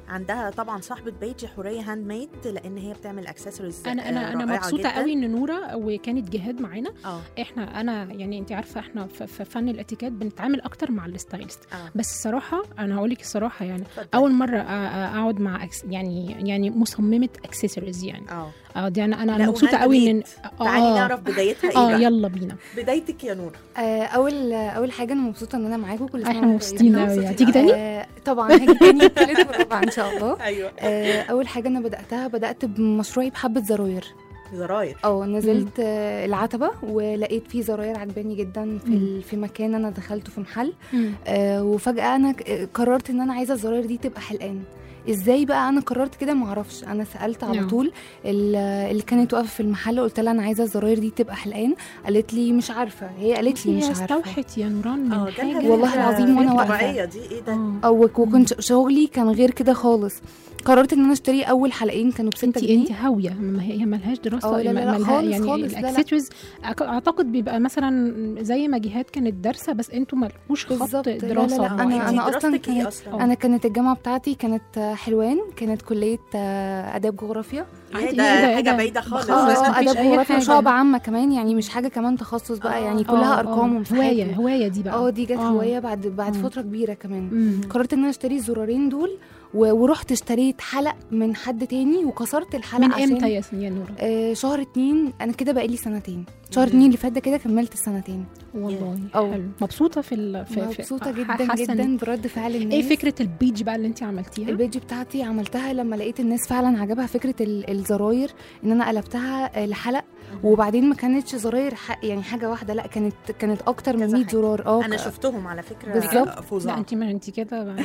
عندها طبعا صاحبه بيج حوريه هاند ميد لان هي بتعمل اكسسوارز انا انا انا مبسوطه قوي ان نوره وكانت جهاد معانا اه احنا انا يعني انت عارفه احنا في في فن الاتيكيت بنتعامل اكتر مع الستايلست اه بس الصراحه انا هقول لك الصراحه يعني اتفضل. اول مره أ- أ- اقعد مع أكس يعني يعني مصممه اكسسوارز يعني اه اه دي انا انا لا، مبسوطه وهاند قوي ان ميد. تعالي اه نعرف بدايتها ايه اه بقى يلا بينا بدايتك يا نور آه، اول اول حاجه انا مبسوطه ان انا معاكم كل سنه احنا وانتم مبسوطين طيبين. قوي هتيجي تاني آه، طبعا هاجي تاني التالت والرابع ان شاء الله ايوه آه، اول حاجه انا بداتها بدات بمشروعي بحبه زراير زراير اه نزلت آه، العتبه ولقيت فيه زراير عجباني جدا في ال- في مكان انا دخلته في محل مم. آه، وفجاه انا ك- آه، قررت ان انا عايزه الزراير دي تبقى حلقان ازاي بقى انا قررت كده ما اعرفش انا سالت على نعم. طول ال- اللي كانت واقفه في المحل قلت لها انا عايزه الزراير دي تبقى حلقان قالت لي مش عارفه هي قالت لي مش هي عارفه استوحت يا نوران اه من جالها حاجه والله فكرة- العظيم وأنا فكرة واقفة. طبيعية دي ايه ده اه او وكنت شغلي كان غير كده خالص قررت ان انا اشتري اول حلقين كانوا ب 6 انت جنيه انت هاويه ما هي هي ملهاش دراسه اه لا لا ما- لا ملها- خالص يعني خالص، لا لا. الاكسسوارز أعتقد- اعتقد بيبقى مثلا زي ما جهاد كانت دارسه بس انتوا مالكوش خط بالظبط. لا لا دراسه لا، أنا- معين. أنا أصلاً دراستك ايه كانت- اصلا انا كانت الجامعه بتاعتي كانت آه، حلوان كانت كليه آه، اداب جغرافيا ايه عادي، ده إيه ده، إيه حاجه ده؟ بعيده خالص خالص. اه مفيش اداب أي جغرافيا حاجة. وشعب عامه كمان يعني مش حاجه كمان تخصص بقى آه. يعني آه، كلها آه. ارقام ومساحات هوايه هوايه دي بقى اه دي جت آه. هوايه بعد بعد آه. فتره كبيره كمان مم. قررت ان انا اشتري الزرارين دول و- ورحت اشتريت حلق من حد تاني وكسرت الحلق من عشان امتى يا يا نورا آه شهر اتنين انا كده بقالي سنتين شهر مم. اتنين اللي فات ده كده كملت السنتين والله أو. حلو مبسوطه في ال... في في- مبسوطه ح- جدا حاسة إن- جدا برد فعل الناس ايه فكره البيج بقى اللي انت عملتيها البيج بتاعتي عملتها لما لقيت الناس فعلا عجبها فكره ال- الزراير ان انا قلبتها آه، لحلق وبعدين ما كانتش زراير ح- يعني حاجه واحده لا كانت كانت اكتر من كذا 100 حاجة. زرار اه انا ك- شفتهم على فكره بالظبط. آه، لا فظاع انت ما انت كده بقى.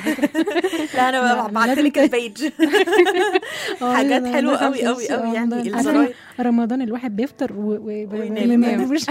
لا انا لا، بعت لازم لك البيج آه، حاجات لا، حلوه لازم قوي قوي تمشي. قوي آه، يعني ده- الزراير رمضان الواحد بيفطر و... و... وينام. ما ينامش.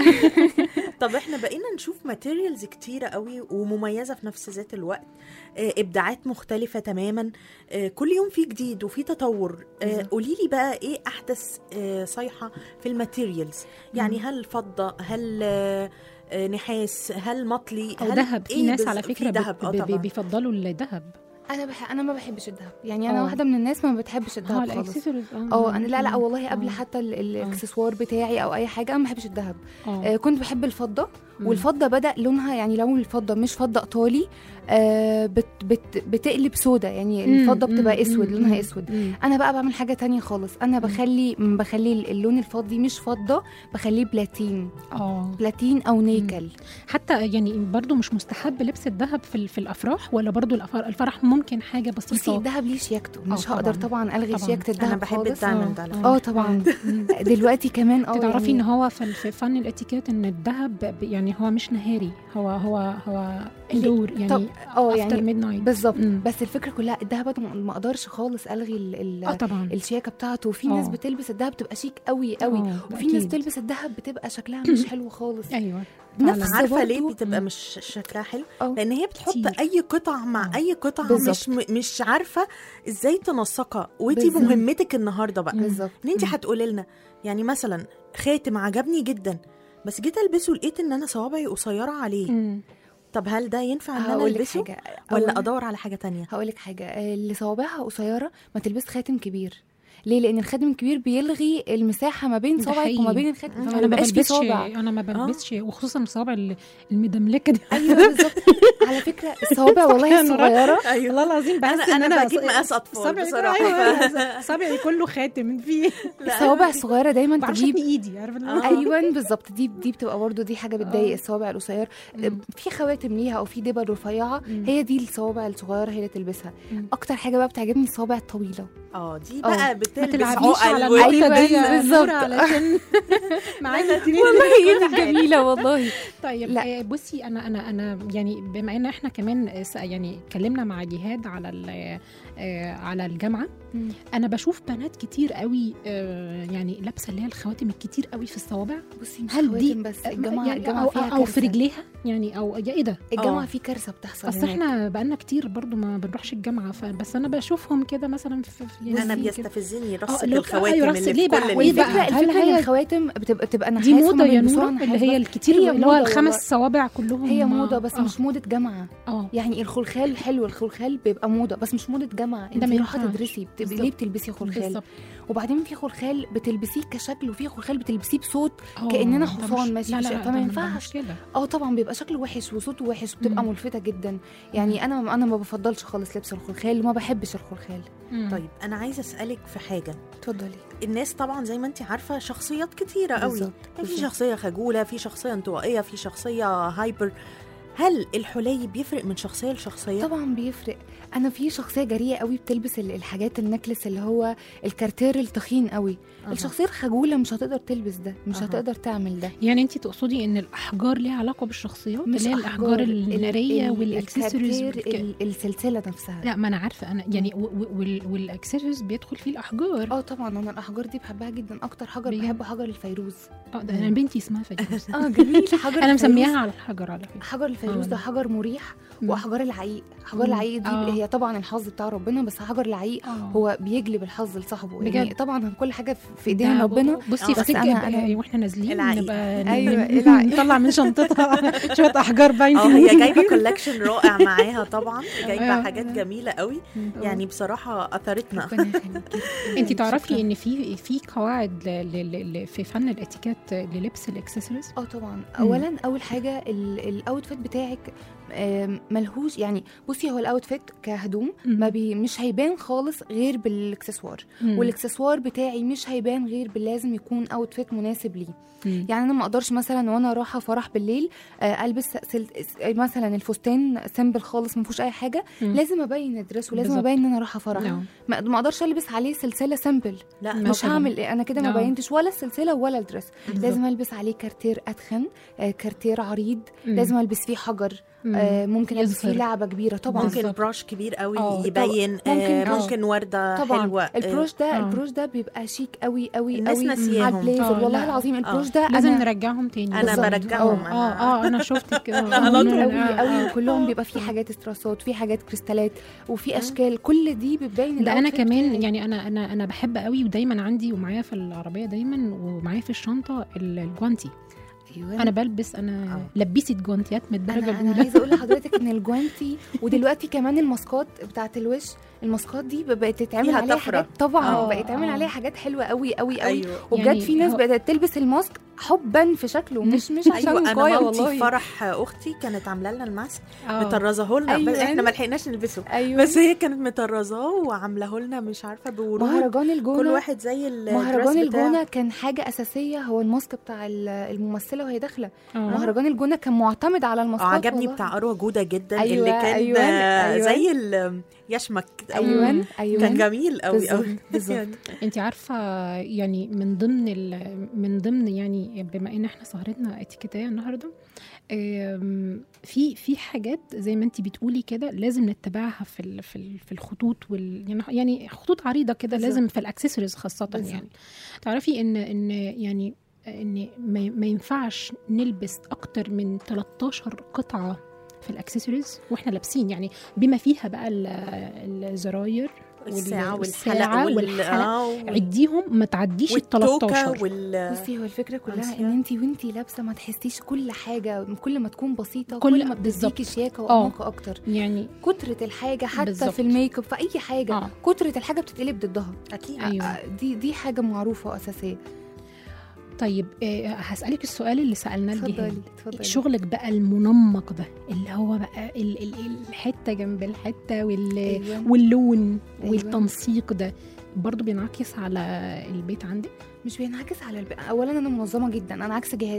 طب احنا بقينا نشوف ماتيريالز كتيرة قوي ومميزة في نفس ذات الوقت آه، ابداعات مختلفة تماما آه، كل يوم في جديد وفي تطور بالظبط. قولي لي بقى ايه احدث آه، صيحة في الماتيريالز يعني هل فضة هل آه، آه، نحاس هل مطلي او هل ذهب في إيه ناس بز- على في فكره دهب بت- اه ب- ب- طبعا بيفضلوا الذهب انا بح... انا ما بحبش الدهب يعني انا اه. واحده من الناس ما بتحبش اه الدهب خالص الاكسسوارز اه انا لا لا والله قبل اه. حتى ال- الاكسسوار بتاعي او اي حاجه انا ما بحبش الدهب اه آه كنت بحب الفضه مم. والفضه بدا لونها يعني لو الفضه مش فضه ايطالي آه بت بت بتقلب سودا يعني مم، الفضه مم، بتبقى اسود مم، لونها مم، اسود مم. انا بقى بعمل حاجه تانية خالص انا بخلي بخلي اللون الفضي مش فضه بخليه بلاتين اه بلاتين او نيكل حتى يعني برضو مش مستحب لبس الذهب في ال- في الافراح ولا برضو الأفر- الفرح ممكن حاجه بصي بسيطه الدهب ليه شياكته مش آه، هقدر طبعاً. طبعا الغي طبعاً. شياكه الدهب انا بحب خالص الدايموند آه، على آه. فكرة اه طبعا دلوقتي كمان اه تعرفي يعني ان هو في ال- في فن الاتيكيت ان الذهب ب- يعني هو مش نهاري هو هو هو اللي- دور طب يعني اه افتر يعني ميد نايت بالظبط مم. بس الفكره كلها الدهب أنا ما اقدرش خالص الغي ال- ال- اه طبعا الشياكه بتاعته وفي ناس آه. بتلبس الدهب بتبقى شيك قوي قوي آه، وفي ناس أكيد. بتلبس الدهب بتبقى شكلها مش حلو خالص ايوه نفس فعلاً. عارفه ليه برضو- بتبقى مم. مش شكلها حلو اه لان هي بتحط كتير. اي قطعه مع آه. اي قطعه بالظبط. مش م- مش عارفه ازاي تنسقها ودي بالظبط. مهمتك النهارده بقى بالظبط ان انت مم. هتقولي لنا يعني مثلا خاتم عجبني جدا بس جيت البسه لقيت ان انا صوابعي قصيره عليه مم. طب هل ده ينفع ان انا هقول لك البسه حاجه ولا أول- ادور على حاجه تانية هقول لك حاجه آه، اللي صوابعها قصيره ما تلبس خاتم كبير ليه لان الخاتم الكبير بيلغي المساحه ما بين ده صوابعك حقيقي. وما بين الخاتم فما انا ما بيبقاش فيه بلبسش صوابع انا ما بلبسش وخصوصا الصوابع ال- المدملكه دي ايوه بالظبط على فكره الصوابع والله يا نوران. الصغيره ايوه والله العظيم بحس انا ان انا انا بجيب مقاس اطفال صابعي بصراحه كله- ف... أيوة، صابعي كله خاتم فيه لا، الصوابع الصغيره دايما ما بعرفش تجيب اتني ايدي عارفه اللي هو- ايوه بالظبط دي دي بتبقى برضه دي حاجه بتضايق آه. الصوابع القصير مم. في خواتم ليها او في دبل رفيعه مم. هي دي الصوابع الصغيره هي اللي تلبسها مم. اكتر حاجه بقى بتعجبني الصوابع الطويله اه دي آه. بقى ما بتلبس تلعبيش على عقل النقطه أيوة، دي يا بالظبط. نورة علشان معانا كتير والله هي جميله والله طيب لا. آه، بصي انا انا انا يعني بما ان احنا كمان آه، س- يعني اتكلمنا مع جهاد على ال- آه، على الجامعه مم. انا بشوف بنات كتير قوي آه، يعني لابسه اللي هي الخواتم الكتير قوي في الصوابع بصي مش هل دي خواتم بس الجامعه يعني الجامعه أو, فيها او في كارثة. رجليها يعني او يا ايه ده الجامعه آه. في كارثه بتحصل اصل هناك. احنا بقالنا كتير برضو ما بنروحش الجامعه ف- بس انا بشوفهم كده مثلا في في- يعني انا كده. بيستفزني رصه اللي هو- الخواتم أيوة، اللي رصة في ليه كل بقى؟ البيت. إيه بقى؟ الفكره هل الفكره ان هي- الخواتم بتبقى تبقى نحاس دي هما موضه يا بيلبسوها نور اللي نحاس هي بقى. الكتير هي اللي هو موضة الخمس والله. صوابع كلهم هي موضه بس آه. مش موضه جامعه اه يعني الخلخال حلو الخلخال بيبقى موضه بس مش موضه جامعه ده انت ما رايحه ينفعش. تدرسي بت... بالظبط. ليه بتلبسي خلخال بالظبط وبعدين في خلخال بتلبسيه كشكل وفي خلخال بتلبسيه بصوت آه، كأننا ده حصان مش- ماشي لا في لا شارع، لا فما ده- ده ينفعش. مشكله اه طبعا بيبقى شكله وحش وصوته وحش وبتبقى مم. ملفته جدا يعني انا انا ما بفضلش خالص لبس الخلخال وما بحبش الخلخال مم. طيب انا عايزه اسالك في حاجه اتفضلي الناس طبعا زي ما انت عارفه شخصيات كتيره قوي بالظبط، يعني في بالظبط. شخصيه خجوله في شخصيه انطوائيه في شخصيه هايبر هل الحلي بيفرق من شخصيه لشخصيه طبعا بيفرق انا في شخصيه جريئه قوي بتلبس ال- الحاجات النكلس اللي هو الكارتير التخين قوي أها. الشخصيه الخجوله مش هتقدر تلبس ده مش أها. هتقدر تعمل ده يعني انت تقصدي ان الاحجار ليها علاقه بالشخصيات مش اللي هي الاحجار ال- الناريه ال- والاكسسوارز الكارتير ال- السلسله نفسها لا ما انا عارفه انا يعني و- و- وال- والاكسسوارز بيدخل فيه الاحجار اه طبعا انا الاحجار دي بحبها جدا اكتر حجر بجد؟ بحبه حجر الفيروز اه ده انا بنتي اسمها فيروز اه جميل حجر انا الفيروز. مسمياها على الحجر على فكره حجر الفيروز آه. ده حجر مريح مم. واحجار العقيق حجر مم. العقيق دي آه. هي طبعا الحظ بتاع ربنا بس حجر العقيق آه. هو بيجلب الحظ لصاحبه يعني بجد؟ طبعا كل حاجه في ايدينا ده ربنا بصي بس افتكر أنا- أنا- واحنا نازلين العقيق. نبقى ن- أيوة، ن- العقيق. نطلع من شنطتها شويه احجار باين اه هي جايبه كولكشن رائع معاها طبعا جايبه أيوة. حاجات جميله قوي يعني بصراحه اثرتنا ربنا يخليكي انت تعرفي شكراً. ان في في قواعد ل- ل- ل- في فن الاتيكيت للبس الاكسسوارز اه طبعا اولا اول حاجه ال- الاوتفيت بتاعك آم، ملهوش يعني بصي هو الاوتفيت كهدوم ما بي مش هيبان خالص غير بالاكسسوار والاكسسوار بتاعي مش هيبان غير باللازم يكون اوتفيت مناسب ليه يعني انا ما اقدرش مثلا وانا رايحه فرح بالليل آه، البس سل... س- مثلا الفستان سيمبل خالص ما فيهوش اي حاجه مم. لازم ابين الدرس ولازم بالظبط. ابين ان انا رايحه فرح نعم. ما ما اقدرش البس عليه سلسله سيمبل لا مش مثلاً. هعمل إيه؟ انا كده ما آه. بينتش ولا السلسله ولا الدرس لازم البس عليه كارتير اتخن آه كارتير عريض مم. لازم البس فيه حجر مم. آه ممكن البس فيه يظهر. لعبه كبيره طبعا ممكن بالظبط. براش كبير قوي آه، يبين طبعاً. ممكن آه، آه. ممكن ورده طبعا حلوه آه، البروش ده آه. البروش ده بيبقى شيك قوي قوي الناس قوي ناسياهم. على البليزر آه، والله لا. العظيم البروش آه. ده لازم أنا نرجعهم تاني انا بالظبط. برجعهم اه أنا- اه انا شفتك كده على طول. قوي آه، قوي آه. وكلهم بيبقى فيه حاجات استراسات في حاجات كريستالات وفي اشكال كل دي بتبين ده انا الأوتفيت كمان بتاعي. يعني انا انا انا بحب قوي ودايما عندي ومعايا في العربيه دايما ومعايا في الشنطه ال- الجوانتي أيوة. انا بلبس انا آه. لبست جوانتيات من الدرجه انا انا الاولى عايزه اقول لحضرتك ان الجوانتي ودلوقتي كمان الماسكات بتاعت الوش الماسكات دي بقت تتعمل فيها عليها طفرة. حاجات طبعا آه، بقت تعمل آه. عليها حاجات حلوه قوي قوي قوي ايوه وبجد يعني في ناس هو- بقت تلبس الماسك حبا في شكله مش مش عشان ايوه انا وقايه مامتي في والله فرح اختي كانت عامله لنا الماسك آه. مطرزه لنا بس أيوة. احنا ما لحقناش نلبسه ايوه بس هي كانت مطرزاه وعاملاه لنا مش عارفه بورود مهرجان الجونه كل واحد زي الدرس مهرجان بتاعه. الجونه كان حاجه اساسيه هو الماسك بتاع ال- الممثله وهي داخله آه. مهرجان الجونه كان معتمد على اه الماسكات عجبني والله. بتاع اروى جوده جدا أيوة، اللي كان أيوة، آه، أيوة. زي ال- يشمك ايوه مم. ايوه كان جميل قوي بالظبط، قوي بالظبط. يعني. انت عارفه يعني من ضمن ال- من ضمن يعني بما ان احنا سهرتنا اتيكيتيه النهارده آم، في في حاجات زي ما انت بتقولي كده لازم نتبعها في ال- في ال- في الخطوط وال يعني- يعني خطوط عريضه كده بالظبط. لازم في الاكسسوارز خاصه بالظبط. يعني تعرفي ان ان يعني ان ما ما ينفعش نلبس اكتر من 13 قطعه في الاكسسوارز واحنا لابسين يعني بما فيها بقى ال- الزراير وال- الساعه والساعة والحلقه والحلق آه، وال- عديهم ما تعديش ال والتوكه 13 وال بصي هو الفكره كلها أنسية. ان انت وانتي لابسه ما تحسيش كل حاجه كل ما تكون بسيطه كل- كل, ما بالظبط. بتديكي شياكه آه. واناقه اكتر يعني كتره الحاجه حتى بالظبط. في الميك اب في اي حاجه آه. كتره الحاجه بتتقلب ضدها اكيد أيوة. آه، دي دي حاجه معروفه واساسيه طيب آه، هسألك السؤال اللي سألناه اتفضلي الجهاد اتفضلي شغلك بقى المنمق ده اللي هو بقى ال ال الحته جنب الحته وال أيوة. واللون أيوة. والتنسيق ده برضو بينعكس على البيت عندك مش بينعكس على الب... اولا انا منظمه جدا انا عكس جهاد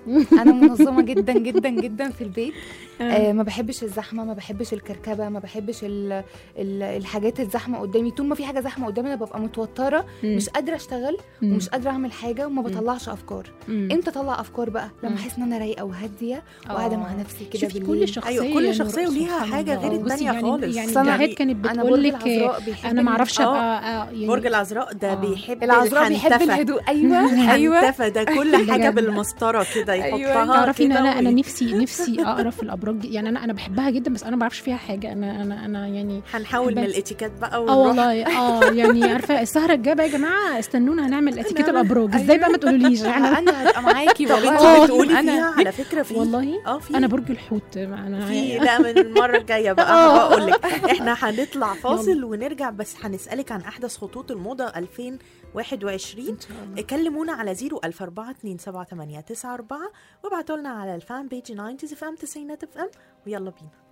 انا منظمه جدا جدا جدا في البيت آه ما بحبش الزحمه ما بحبش الكركبه ما بحبش ال ال الحاجات الزحمه قدامي طول ما في حاجه زحمه قدامي انا ببقى متوتره مم. مش قادره اشتغل مم. ومش قادره اعمل حاجه وما بطلعش افكار مم. امتى اطلع افكار بقى لما مم. احس ان انا رايقه وهاديه وقاعده مع آه. نفسي كده شوفي بالليل كل شخصيه أيوة، كل يا شخصية نور، وليها سبحان حاجة الله. غير بصي التانية يعني خالص. يعني سنة جهاد كانت أنا بتقول برج لك العذراء بيحب انا ما اعرفش ال- ابقى آه، يعني برج العذراء ده آه. بيحب العذراء بيحب الحنتفة. الهدوء ايوه ايوه الحنتفة ده كل حاجة بجد. بالمسطرة كده أيوة. يحطها تعرفي ان كده انا انا وي- نفسي نفسي اقرا في الابراج يعني انا انا بحبها جدا بس انا ما بعرفش فيها حاجه انا انا انا يعني هنحاول من بس- الاتيكيت بقى اه ونروح والله اه يعني عارفه السهره الجايه بقى يا جماعه استنونا هنعمل اتيكيت هنعمل- الابراج ازاي بقى ما تقولوليش احنا انا هبقى معاكي طب والله انت آه. بتقولي انا فيها على فكرة في والله اه في انا برج الحوت انا في لا من المرة الجاية بقى هقول لك احنا هنطلع فاصل ونرجع بس هنسألك عن أحدث خطوط الموضة 2021 كلمونا على 0 ألف أربعة اتنين سبعة تمانية تسعة أربعة وابعتوا لنا على الفان بيج 90 اف ام تسعينات اف ام ويلا بينا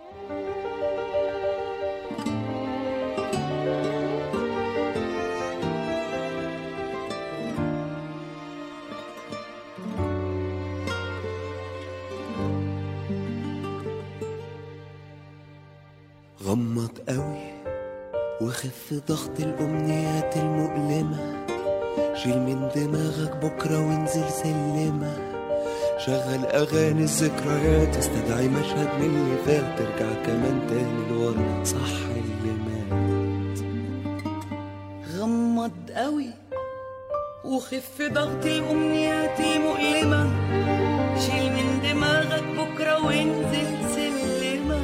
غمض قوي وخف ضغط الأمنيات المؤلمة شيل من دماغك بكرة وانزل سلمة شغل أغاني الذكريات استدعي مشهد من اللي فات ترجع كمان تاني لورا صح اللي مات غمض قوي وخف ضغط الأمنيات مؤلمة شيل من دماغك بكرة وانزل سلمة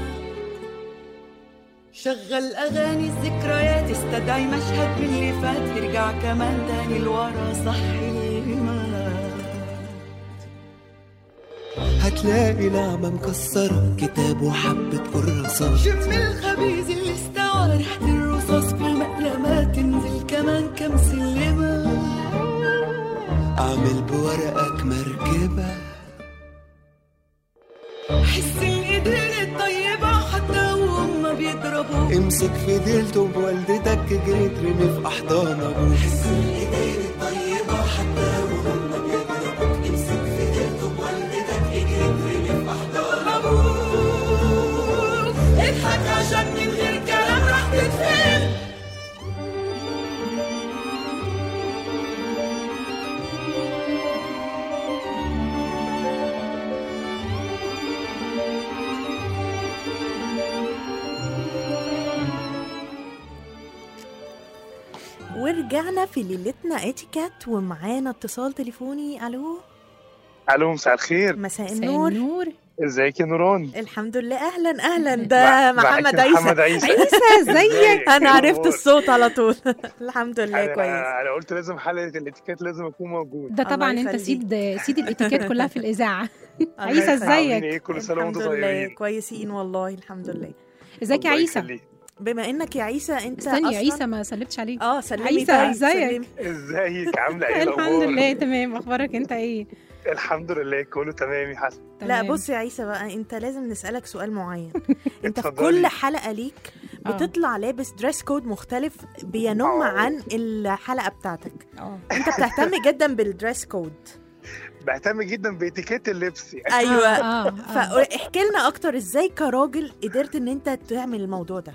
شغل أغاني الذكريات استدعي مشهد من اللي فات يرجع كمان تاني لورا صح المات هتلاقي نعمة مكسرة كتاب وحبة كراسات شم الخبيز اللي استوى ريحة الرصاص في المقلمات تنزل كمان كام سلمة أعمل بورقك مركبة حس الإيدين الطيبة حتى وهم بيضربوا امسك في ديلته بوالدتك جري ترمي في أحضان أبوك حس الإيدين الطيبة حتى وهم بيضربوا امسك في ديلته بوالدتك اجري ترمي في أحضان أبوك اضحك عشان من غير كلام راح تتفهم ورجعنا في ليلتنا اتيكات ومعانا اتصال تليفوني الو الو مساء الخير مساء مساء النور النور ازيك يا نوران الحمد لله اهلا اهلا ده مع- محمد معاكي عيسى محمد عيسى. عيسى ازيك ازيك؟ انا إيه عرفت الأخبار؟ الصوت على طول الحمد لله انا كويس انا قلت لازم حلقه الاتيكيت لازم اكون موجود ده طبعا الله انت يخليك. سيد سيد الاتيكيت كلها في الاذاعه الله عيسى يخليك. عاملين ازيك ايه كل سنه الحمد وانتم لله طيبين كويسين والله الحمد لله ازيك يا الله عيسى يخليك. بما انك يا عيسى انت استني أصلاً- يا عيسى ما سلمتش عليك اه سلمي عيسى، طيب، ازيك؟ سلمي. ازيك عامله ايه الحمد الاخبار لله تمام اخبارك انت ايه الحمد لله كله تمام يا حسن لا تمام. بص يا عيسى بقى انت لازم نسالك سؤال معين انت في اتفضلي. كل حلقه ليك آه. بتطلع لابس دريس كود مختلف بينم آه. عن الحلقه بتاعتك اه انت بتهتم جدا بالدريس كود بهتم جدا باتيكيت اللبس يعني ايوه اه آه. فاحكي لنا اكتر ازاي كراجل قدرت ان انت تعمل الموضوع ده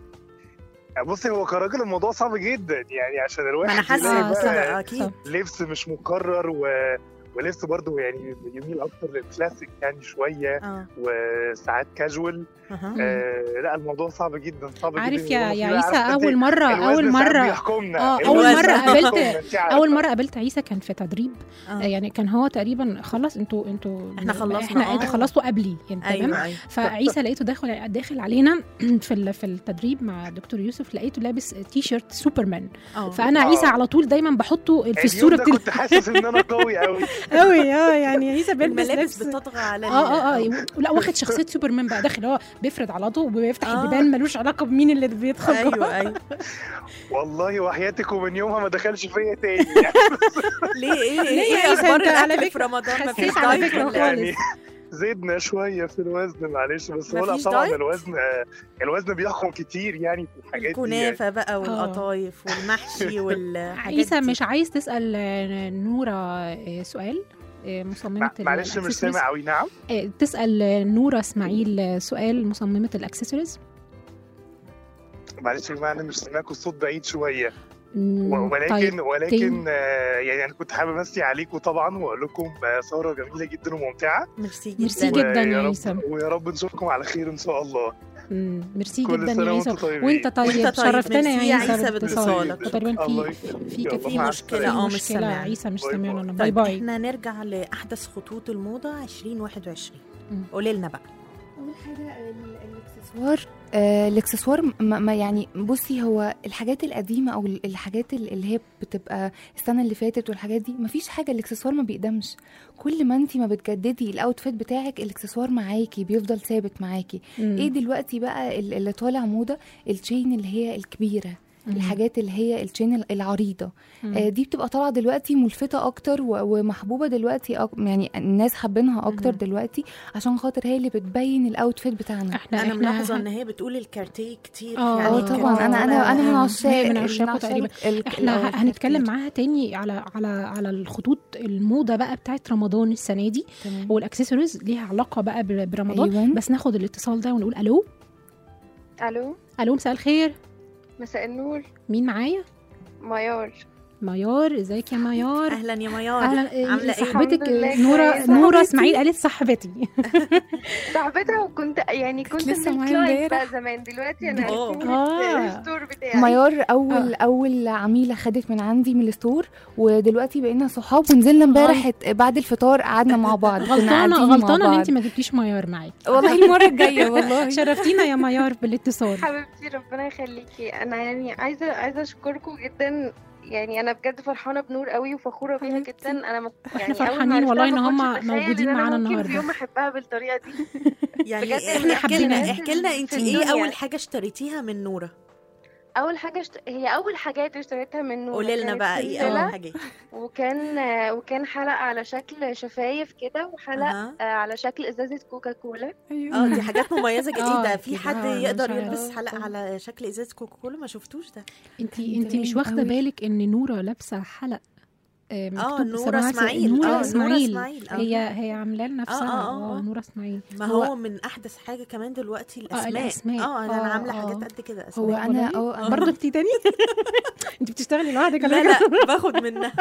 بصي هو كراجل الموضوع صعب جدا يعني عشان الواحد ما انا حاسه يلاقي آه، بقى بقى اكيد لبس مش مكرر و... ولبس برضه يعني يميل اكتر للكلاسيك يعني شويه اه وساعات كاجوال أها. آه لا الموضوع صعب جدا صعب عارف جدا يا والله يا في بقى عيسى عارفة انت اول مره الوزن اول ساعات مره بيحكمنا اه الوزن اول مره ساعات قابلت بيحكمنا، انت عارفة. اول مره قابلت عيسى كان في تدريب آه. آه. يعني كان هو تقريبا خلص انتوا انتوا احنا خلصنا، احنا آه. انتوا خلصتوا قبلي يعني تمام ايوه ايوه فعيسى لقيته داخل داخل علينا في ال- في التدريب مع دكتور يوسف لقيته لابس تي شيرت سوبرمان اه فانا آه. عيسى على طول دايما بحطه في اليوم الصوره ده بتاعتي كنت حاسس ان انا قوي قوي قوي اه يعني عيسى بيلبس الملابس لبس بتطغى على اه اه اه لا واخد شخصيه سوبرمان بقى داخل هو بيفرد عضلاته وبيفتح آه. البيبان ملوش علاقه بمين اللي بيدخل جوه. ايوه ايوه والله وحياتك ومن يومها ما دخلش فيا تاني يعني ليه ايه ليه ايه يا ايه عيسى؟ اخبار انت على الاكل في فكرة رمضان ما فيش خسيت على دايت فكرة ولا خالص. إيه؟ يعني زدنا شويه في الوزن معلش بس هو لا مفيش طبعا دايت؟ الوزن الوزن بيحكم كتير يعني في الحاجات دي يعني. الكنافه بقى والقطايف والمحشي والحاجات عيسى دي. مش عايز تسال آه، نوره آه، سؤال آه، مصممه مع- معلش مش الأكسسوارز. سامع قوي نعم آه، تسال آه، نوره اسماعيل آه، سؤال مصممه الاكسسوارز معلش يا جماعه انا مش سامعكم الصوت بعيد شويه مم، و- ولكن طيب، ولكن تاني. آه، يعني انا كنت حابب امسي عليكم طبعا واقول لكم آه، سهره جميله جدا وممتعه ميرسي ميرسي جدا ويا يا رب- عيسى ويا رب نشوفكم على خير ان شاء الله مم، ميرسي كل جدا سنة يا وانتم عيسى طيبين. وانت طيب وانت طيب. شرفتنا يا ميرسي يا عيسى عيسى باتصالك باتصالك. تقريبا الله في يخليك. في يلا، في مع مشكلة السلامة. اه مش مشكله سامعة عيسى مش باي باي. سامعنا باي طيب باي احنا نرجع لأحدث خطوط الموضة 2021 مم. قولي لنا بقى اول حاجه ال- الاكسسوار آه الاكسسوار ما ما يعني بصي هو الحاجات القديمه او ال- الحاجات ال- اللي هي بتبقى السنه اللي فاتت والحاجات دي مفيش حاجه الاكسسوار ما بيقدمش كل ما انت ما بتجددي الاوتفيت بتاعك الاكسسوار معاكي بيفضل ثابت معاكي مم. ايه دلوقتي بقى ال- اللي طالع موضه التشين اللي هي الكبيره مم. الحاجات اللي هي التشين ال- العريضه مم. آه، دي بتبقى طالعه دلوقتي ملفته اكتر و- ومحبوبه دلوقتي أك... يعني الناس حابينها اكتر مهم. دلوقتي عشان خاطر هي اللي بتبين الاوتفيت بتاعنا احنا انا احنا ملاحظة هن- ان هي بتقول الكارتيه كتير اه يعني اه كده. طبعا انا انا انا من آه. عشاق هي من عشاقه من عشاق تقريبا. ال- احنا الأوتفيت هنتكلم كتير. معاها تاني على على على الخطوط الموضه بقى بتاعت رمضان السنه دي تمام. والاكسسوارز ليها علاقه بقى بر- برمضان أيوان. بس ناخد الاتصال ده ونقول الو الو الو مساء الخير مساء النور مين معايا ميار ميار ازيك يا ميار اهلا يا ميار اهلا إيه، عاملة ايه؟ صاحبتك الحمد لله نوره كويسة. نوره صاحبتي. اسماعيل قالت صاحبتي صاحبتها وكنت يعني كنت لسه من معايا الكلاينت امبارح. بقى زمان دلوقتي انا أوه. رسمت آه. الستور بتاعي ميار اول اول عميله خدت من عندي من الستور ودلوقتي بقينا صحاب ونزلنا امبارح ات- بعد الفطار قعدنا مع بعض كنا غلطانه قاعدين مع غلطانه ان بعض. انت ما جبتيش ميار معاكي والله المره الجايه والله شرفتينا يا ميار بالاتصال حبيبتي ربنا يخليكي انا يعني عايزه عايزه اشكركم جدا يعني انا بجد فرحانه بنور قوي وفخوره بيها حبيبتي. جدا انا مت... احنا يعني أول ما فرحانين عرفتها والله إن ما هما كنتش أتخيل موجودين إن أنا معانا ممكن النهاردة. في يوم احبها بالطريقه دي يعني بجد احنا من احكي لنا الناس احكي لنا انت في ايه الدنيا. اول حاجة اشتريتيها من نورة اول حاجه اشت... هي اول حاجات اشتريتها من نور قولي لنا بقى ايه اول حاجة وكان وكان حلقه على شكل شفايف كده وحلقه أها. آه، على شكل ازازه كوكا كولا اه دي حاجات مميزة جديدة آه، في كده، حد آه، يقدر مش عارف. يلبس حلقة على شكل ازازة كوكاكولا ما شفتوش ده انت كان انت مش زمان واخده قوي. بالك ان نوره لابسه حلق آه، اه مكتوب نورة سماعة- اسماعيل نورة آه، نورة اسماعيل اسماعيل آه. هي هي عاملاه لنفسها آه، آه، اه آه. نورة اسماعيل ما هو من احدث حاجه كمان دلوقتي الاسماء الأسماء. اه انا آه، عامله آه. حاجات قد كده اسماء هو انا والله؟ اه برضه انت تاني انت بتشتغلي لوحدك لا ولا لا باخد منها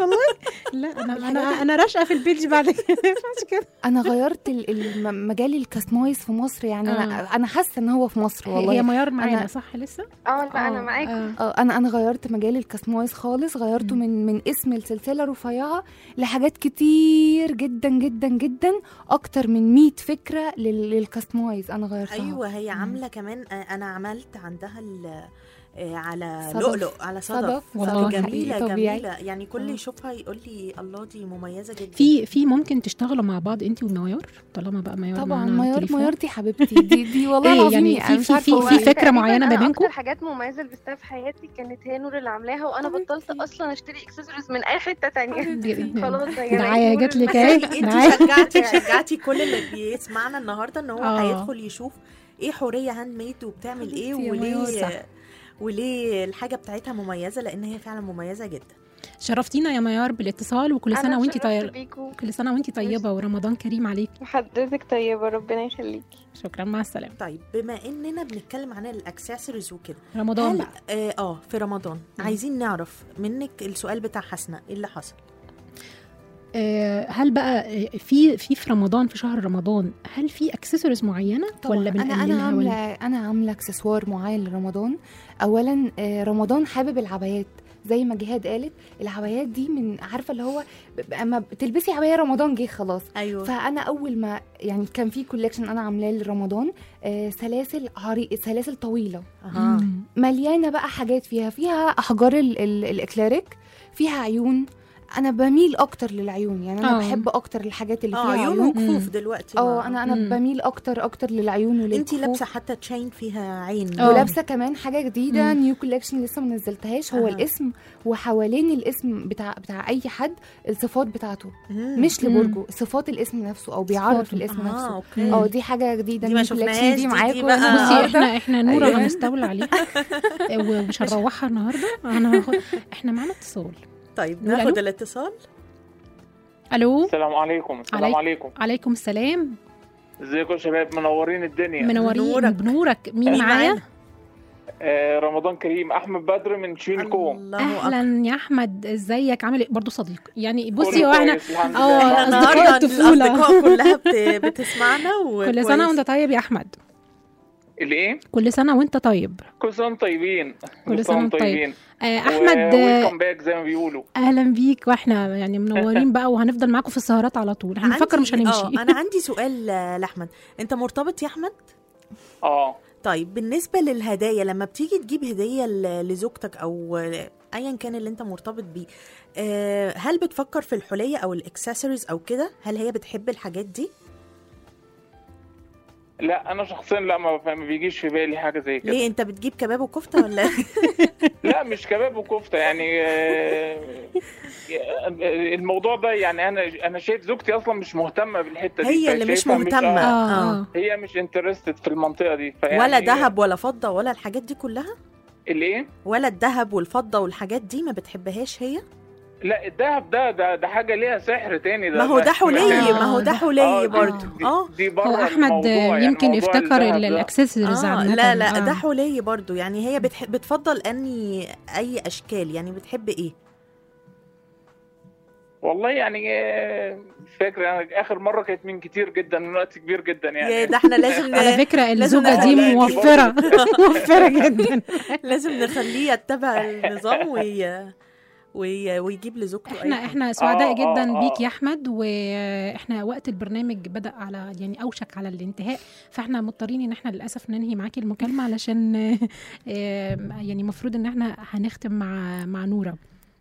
لا انا انا انا راشقه في البيج بعد كده ما ينفعش كده انا غيرت ال- الم- مجال الكاستمايز في مصر يعني انا آه. انا حاسه ان هو في مصر والله هي ميار معانا أنا- صح لسه اه لا انا آه، معاكم آه. اه انا انا غيرت مجال الكاستمايز خالص غيرته مم. من من اسم السلسله رفيعه لحاجات كتير جدا جدا جدا اكتر من 100 فكره لل- للكاستمايز انا غيرتها ايوه هي عامله كمان آه، انا عملت عندها ال آه، على صدف. لؤلؤ على صدف صدف. والله جميله حقيقي طبيعي. جميله يعني كل آه. يشوفها يقول لي الله دي مميزه جدا في في ممكن تشتغلوا مع بعض انت وميار طالما بقى ميار طبعا معانا على ميار التليفون. ميار دي حبيبتي دي دي والله إيه العظيم يعني في- أنا مش في- عارفة في- أقول في إيه. فكرة تقريباً معينة ما أنا بينكم؟ اكتر حاجات مميزه لبستها في حياتي كانت هي نور اللي عاملاها وانا بطلت اصلا اشتري اكسسوارز من اي حته تانية دي- خلاص يا جماعه دعايه نور جات لك المكان. اهي تخيلي انت دعاية. شجعتي شجعتي كل اللي بيسمعنا النهارده ان هو آه. هيدخل يشوف ايه حوريه هاند ميد وبتعمل ايه حبيبتي يا ميار، وليه صح. وليه الحاجه بتاعتها مميزه لان هي فعلا مميزه جدا شرفتينا يا ميار بالاتصال وكل أنا سنه وانت اتشرفت طيبه بيكوا. كل سنه وانت طيبه ورمضان كريم عليك وحضرتك طيبه ربنا يخليكي شكرا مع السلامه طيب بما اننا بنتكلم عن الاكسسوارز وكده رمضان هل- بقى اه آه، في رمضان مم. عايزين نعرف منك السؤال بتاع حسنة ايه اللي حصل آه، هل بقى آه، في في في رمضان في شهر رمضان هل في اكسسوارز معينه طبعا ولا انا انا بنقللها عامله ولا انا عامله اكسسوار معين لرمضان اولا آه، رمضان حابب العبايات زي ما جهاد قالت العبايات دي من عارفه اللي هو ب- اما بتلبسي عبايه رمضان جه خلاص ايوه فانا اول ما يعني كان في كوليكشن انا عاملاه لرمضان آه، سلاسل عريق سلاسل طويله اها مم. مليانه بقى حاجات فيها فيها احجار ال- ال- الاكليريك فيها عيون انا بميل اكتر للعيون يعني انا آه. بحب اكتر الحاجات اللي اه فيها عيون عيون وكفوف مم. دلوقتي اه مع- انا انا مم. بميل اكتر اكتر للعيون وللكفوف انتي لابسه حتى تشين فيها عين آه. ولابسه كمان حاجه جديده مم. نيو كولكشن لسه ما نزلتهاش هو أها. الاسم وحوالين الاسم بتاع بتاع اي حد الصفات بتاعته مم. مش مم. لبرجه صفات الاسم نفسه او بيعرف صفاته. الاسم اه نفسه اوكي اه دي حاجه جديده دي ما new collection شفناهاش، دي- دي معاكم بقى- النهاردة. بصي احنا احنا نوره أيوة. هنستولى عليها آه، ومش هنروحها النهارده انا هاخد احنا معانا اتصال طيب نقول ناخد ألو؟ الاتصال الو السلام عليكم السلام عليك- عليكم عليكم السلام ازيكم يا شباب منورين الدنيا منورين بنورك مين معايا آه رمضان كريم احمد بدر من شين كوم اهلا يا احمد ازيك عامل ايه برضه صديق يعني بصي كله هو احنا كويس، الحمد اه لله. اصدقاء النهارده الطفوله الاصدقاء كلها بت- بتسمعنا كل سنه وانت طيب يا احمد اللي ايه كل سنه وانت طيب كل سنه وانتم طيبين كل سنه وانت طيب طيبين آه، احمد ويلكم باك زي ما بيقولوا اهلا بيك واحنا يعني منورين بقى وهنفضل معاكم في السهرات على طول احنا بنفكر مش عندي- هنمشي اه انا عندي سؤال آه، لاحمد انت مرتبط يا احمد اه طيب بالنسبه للهدايا لما بتيجي تجيب هديه ل- لزوجتك او آه، ايا كان اللي انت مرتبط بيه آه، هل بتفكر في الحليه او الاكسسوارز او كده هل هي بتحب الحاجات دي لا انا شخصيا لا ما ما بيجيش في بالي حاجه زي كده ليه انت بتجيب كباب وكفته ولا لا مش كباب وكفته يعني آه، الموضوع ده يعني انا انا شايف زوجتي اصلا مش مهتمه بالحته دي هي اللي مش شايفها مهتمة. آه. آه. هي مش انترستد في المنطقه دي فيعني ولا ذهب ولا فضه ولا الحاجات دي كلها الايه ولا الذهب والفضه والحاجات دي ما بتحبهاش هي لا الذهب ده ده ده حاجه ليها سحر تاني ده ما هو ده حلي يعني- ما هو ده حلي آه، دي- برضه دي- اه دي بره هو احمد الموضوع يعني يمكن موضوع افتكر الذهب ده. الاكسسوارز آه عامه لا لا آه. ده حلي برضو يعني هي بتح... بتفضل اني اي اشكال يعني بتحب ايه والله يعني آه، مش فاكر يعني اخر مره كانت من كتير جدا من وقت كبير جدا يعني يا ده احنا لازم على فكره لازم الزوجه دي نخليه- موفره موفره جدا لازم نخليه يتبع النظام وي... وي... ويجيب لزوجته احنا أي احنا حاجة. سعداء آه، جدا آه، بيك آه. يا احمد واحنا وقت البرنامج بدا على يعني اوشك على الانتهاء فاحنا مضطرين ان احنا للاسف ننهي معاكي المكالمه علشان آه، آه، يعني المفروض ان احنا هنختم مع مع نوره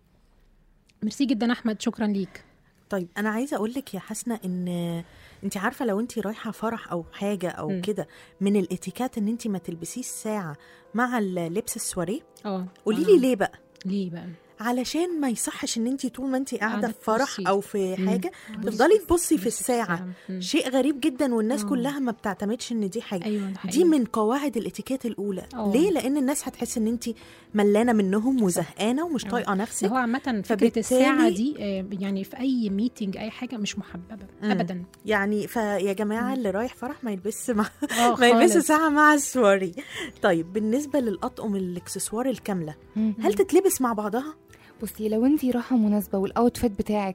ميرسي جدا احمد شكرا ليك طيب انا عايزه اقول لك يا حسنه ان انت عارفه لو انت رايحه فرح او حاجه او مم. كده من الاتيكات ان انت ما تلبسيش ساعه مع اللبس السواريه اه قولي آه. لي ليه بقى ليه بقى علشان ما يصحش ان انت طول ما انت قاعده قاعدة في فرح تبصي. او في مم. حاجه تبصي. تفضلي تبصي في الساعه مم. شيء غريب جدا والناس آه. كلها ما بتعتمدش ان دي حاجه ايوه ده دي حقيقي. من قواعد الاتيكيت الاولى آه. ليه لان الناس هتحس ان انت ملانه منهم وزهقانه ومش طايقه نفسك ده هو عامة فكرة فبالتالي- الساعة دي آه، يعني في أي ميتنج أي حاجة مش محببة مم. أبدا يعني فيا جماعه اللي رايح فرح ما يلبسش مع آه، ما يلبسش خالص. ساعه مع السواري طيب بالنسبه للاطقم الاكسسوار الكامله هل تتلبس مع بعضها بصي لو انتي رايحه مناسبه والاوتفيت بتاعك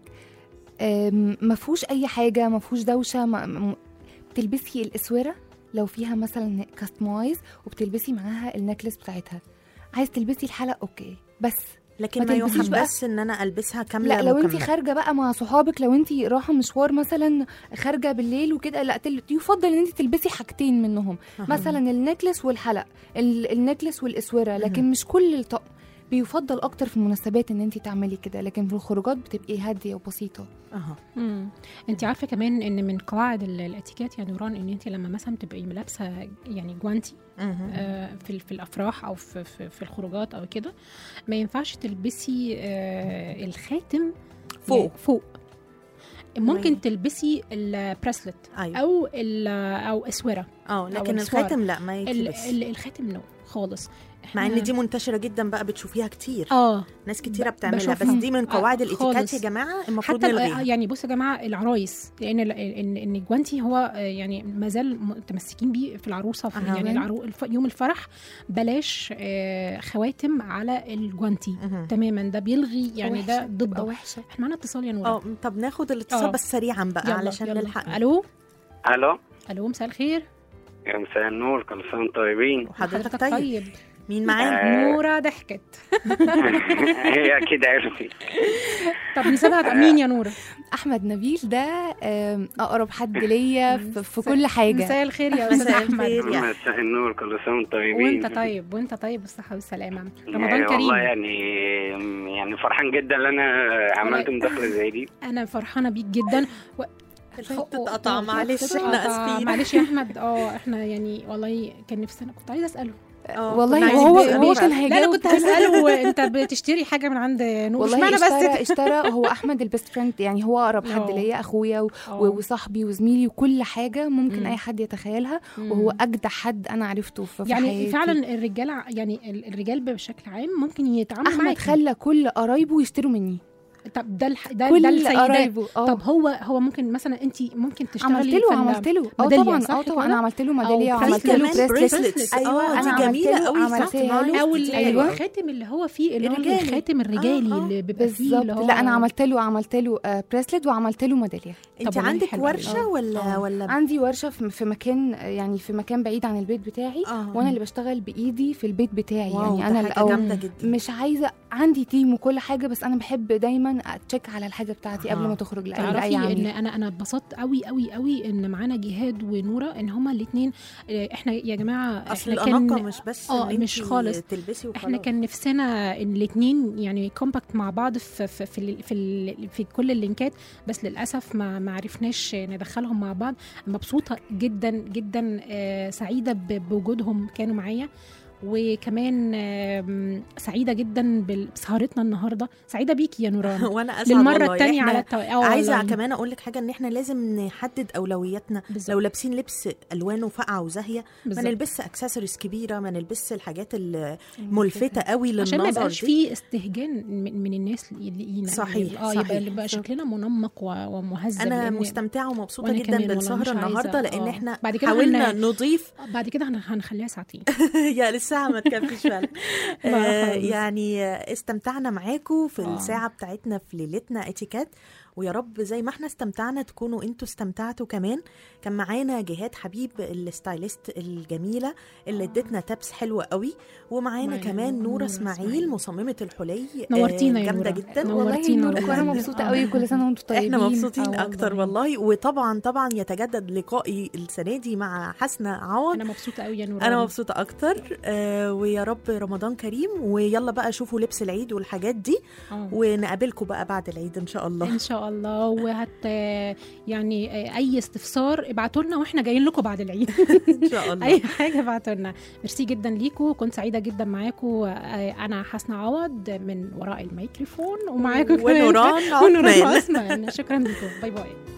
آم، ما فيهوش اي حاجه ما فيهوش دوشه ما م- بتلبسي الاسوره لو فيها مثلا كاستمايز وبتلبسي معاها النكلس بتاعتها عايز تلبسي الحلق اوكي بس لكن ما, تلبسيش يوحش بقى- بس ان انا البسها كامله لا لو انت مكملة. خارجه بقى مع صحابك لو انت رايحه مشوار مثلا خارجه بالليل وكده لا تل... يفضل ان انت تلبسي حاجتين منهم أها. مثلا النكلس والحلق ال... النكلس والاسوره لكن مش كل الطقم بيفضل اكتر في المناسبات ان انت تعملي كده لكن في الخروجات بتبقي هاديه وبسيطه اها مم. انت عارفه كمان ان من قواعد ال- الاتيكيت يا نوران ان انت لما مثلا تبقي لابسه يعني جوانتي مهم. آه في ال- في الافراح او في في, في الخروجات او كده ما ينفعش تلبسي آه الخاتم فوق. يعني فوق ممكن أيوة. تلبسي البريسلت أيوة. او ال- او اسوره اه أو لكن السوار. الخاتم لا ما ال- يتلبس ال- الخاتم نو خالص مع ان إحنا- دي منتشره جدا بقى بتشوفيها كتير اه ناس كتيره ب- بتعملها بس بشوفها. دي من آه، قواعد الاتيكيت خالص. يا جماعه المفروض حتى ال- نلغيها يعني بصوا يا جماعه العرايس لان ال- ان ان الجوانتي هو آه، يعني ما زال متمسكين بيه في العروسه في أها. يعني العرو الف يوم الفرح بلاش آه، خواتم على الجوانتي مهم. تماما ده بيلغي يعني ده وحشة، بتبقى ضده وحشه احنا معانا اتصال يا نور اه طب ناخد الاتصال آه. بس سريعا بقى يلا، علشان يلا. نلحق الو الو الو مساء الخير يا مساء النور كل سنه وانتم طيبين وحضرتك طيب, طيب مين معانا آه. نوره ضحكت هي اكيد عرفت طب نسيبها مين يا نوره احمد نبيل ده آم، اقرب حد ليا في, في كل حاجه مساء الخير يا استاذ مساء احمد الخير يا مساء النور كل سنه وانتم طيبين وانت طيب وانت طيب بالصحه والسلامه آه، رمضان والله كريم يعني يعني فرحان جدا ان انا عملت مداخله زي دي انا فرحانه بيك جدا و... الخط اتقطع معلش احنا آه، اسفين معلش يا احمد اه احنا يعني والله كان نفسنا كنت عايزه اساله آه، والله كنا هو عايزين هو نسأل. كان لا انا هيجاوب كنت هساله انت بتشتري حاجه من عند نور والله اشمعنى بس اشترى كده؟ اشترى هو احمد البيست فريند يعني هو اقرب حد اه. ليا اخويا و- اه. و- وصاحبي وزميلي وكل حاجه ممكن مم. اي حد يتخيلها مم. وهو اجدع حد انا عرفته في في يعني حياتي. فعلا الرجاله ع- يعني ال- الرجال بشكل عام ممكن يتعاملوا احمد معاكي. خلى كل قرايبه يشتروا مني طب ده الح... ده كل ده السيدات قرايبه، آه. طب هو هو ممكن مثلا انت ممكن تشتغلي عملت له في ال- عملت له اه ميدالية، طبعا صح اه طبعا كده؟ انا عملت له أو ميداليه في وعملت له كمان بريسلت bracelets. أيوة، آه، دي أنا جميلة عملت له- قوي، عملتها صح، له او نايس ال- دي. ايوه الخاتم اللي هو فيه اللي هو الرجالي. الخاتم الرجالي اللي بيبقى فيه بالظبط اللي هو لا انا عملت له عملت له بريسلت وعملت له ميداليه انت والله عندك حلو أوي. ورشه آه. ولا ولا عندي ورشه في في مكان يعني في مكان بعيد عن البيت بتاعي آه. وانا اللي بشتغل بايدي في البيت بتاعي واو، يعني ده انا حاجة الأول جامدة جدا. مش عايزه عندي تيم وكل حاجه بس انا بحب دايما اتشيك على الحاجه بتاعتي قبل آه. ما تخرج لاي لاي تعرفي ان عميل انا انا اتبسطت قوي قوي قوي ان معانا جهاد ونوره ان هما الاثنين احنا يا جماعه اصل احنا الاناقه مش بس اه إن مش انتي خالص تلبسي وخلاص احنا كان نفسنا ان الاثنين يعني كومباكت مع بعض في في في, ال- في, ال- في كل اللينكات بس للاسف ما ما عرفناش ندخلهم مع بعض مبسوطه جدا جدا آه، سعيده ب- بوجودهم كانوا معايا وكمان آم، سعيده جدا بال- بسهرتنا النهارده سعيده بيكي يا نوران وانا اسعد للمره والله. الثانيه إحنا على التو... آه عايزه والله. كمان اقول لك حاجه ان احنا لازم نحدد اولوياتنا بالظبط. لو لابسين لبس الوانه فاقعه وزاهيه ما بالظبط. نلبسش اكسسوارز كبيره ما نلبسش الحاجات الملفته قوي للنظر عشان ما يبقاش دي. في استهجان من, من الناس لينا صحيح، اه صحيح. يبقى, يبقى شكلنا منمق و- ومهذب انا لأن- مستمتعه ومبسوطه وأنا جدا كمان والله بالسهره مش عايزة- النهارده لان آه. احنا بعد كده حاولنا هن- نضيف بعد كده هن- هنخليها ساعتين يا الساعة ما تكفيش فعلا لا آه، خالص. يعني آه، استمتعنا معاكم في آه. الساعة بتاعتنا في ليلتنا اتيكات ويا رب زي ما احنا استمتعنا تكونوا انتوا استمتعتوا كمان كان معانا جهاد حبيب الستايلست الجميلة اللي ادتنا تابس حلوة قوي ومعانا معانا كمان نورة نورة اسماعيل إسماعيل. مصممة الحلي آه، نورتينا يا جامدة نورة. جدا والله نورتينا نورك وانا والله. مبسوطه آه. قوي كل سنه وانتم طيبين احنا مبسوطين آه اكتر والله وطبعا طبعا يتجدد لقائي السنة دي مع حسنة عوض انا مبسوطه قوي يا نوران انا مبسوطه اكتر آه ويا رب رمضان كريم ويلا بقى شوفوا لبس العيد والحاجات دي آه. ونقابلكم بقى بعد العيد ان شاء الله ان شاء الله وهت يعني اي استفسار ابعتوا لنا واحنا جايين لكم بعد العيد ان شاء الله اي حاجه ابعتوا لنا ميرسي جدا ليكم كنت سعيده جدا معاكم انا حسنه عوض من وراء الميكروفون ومعاكم كمان- ونوران ونوران عثمان. عثمان شكرا لكم باي باي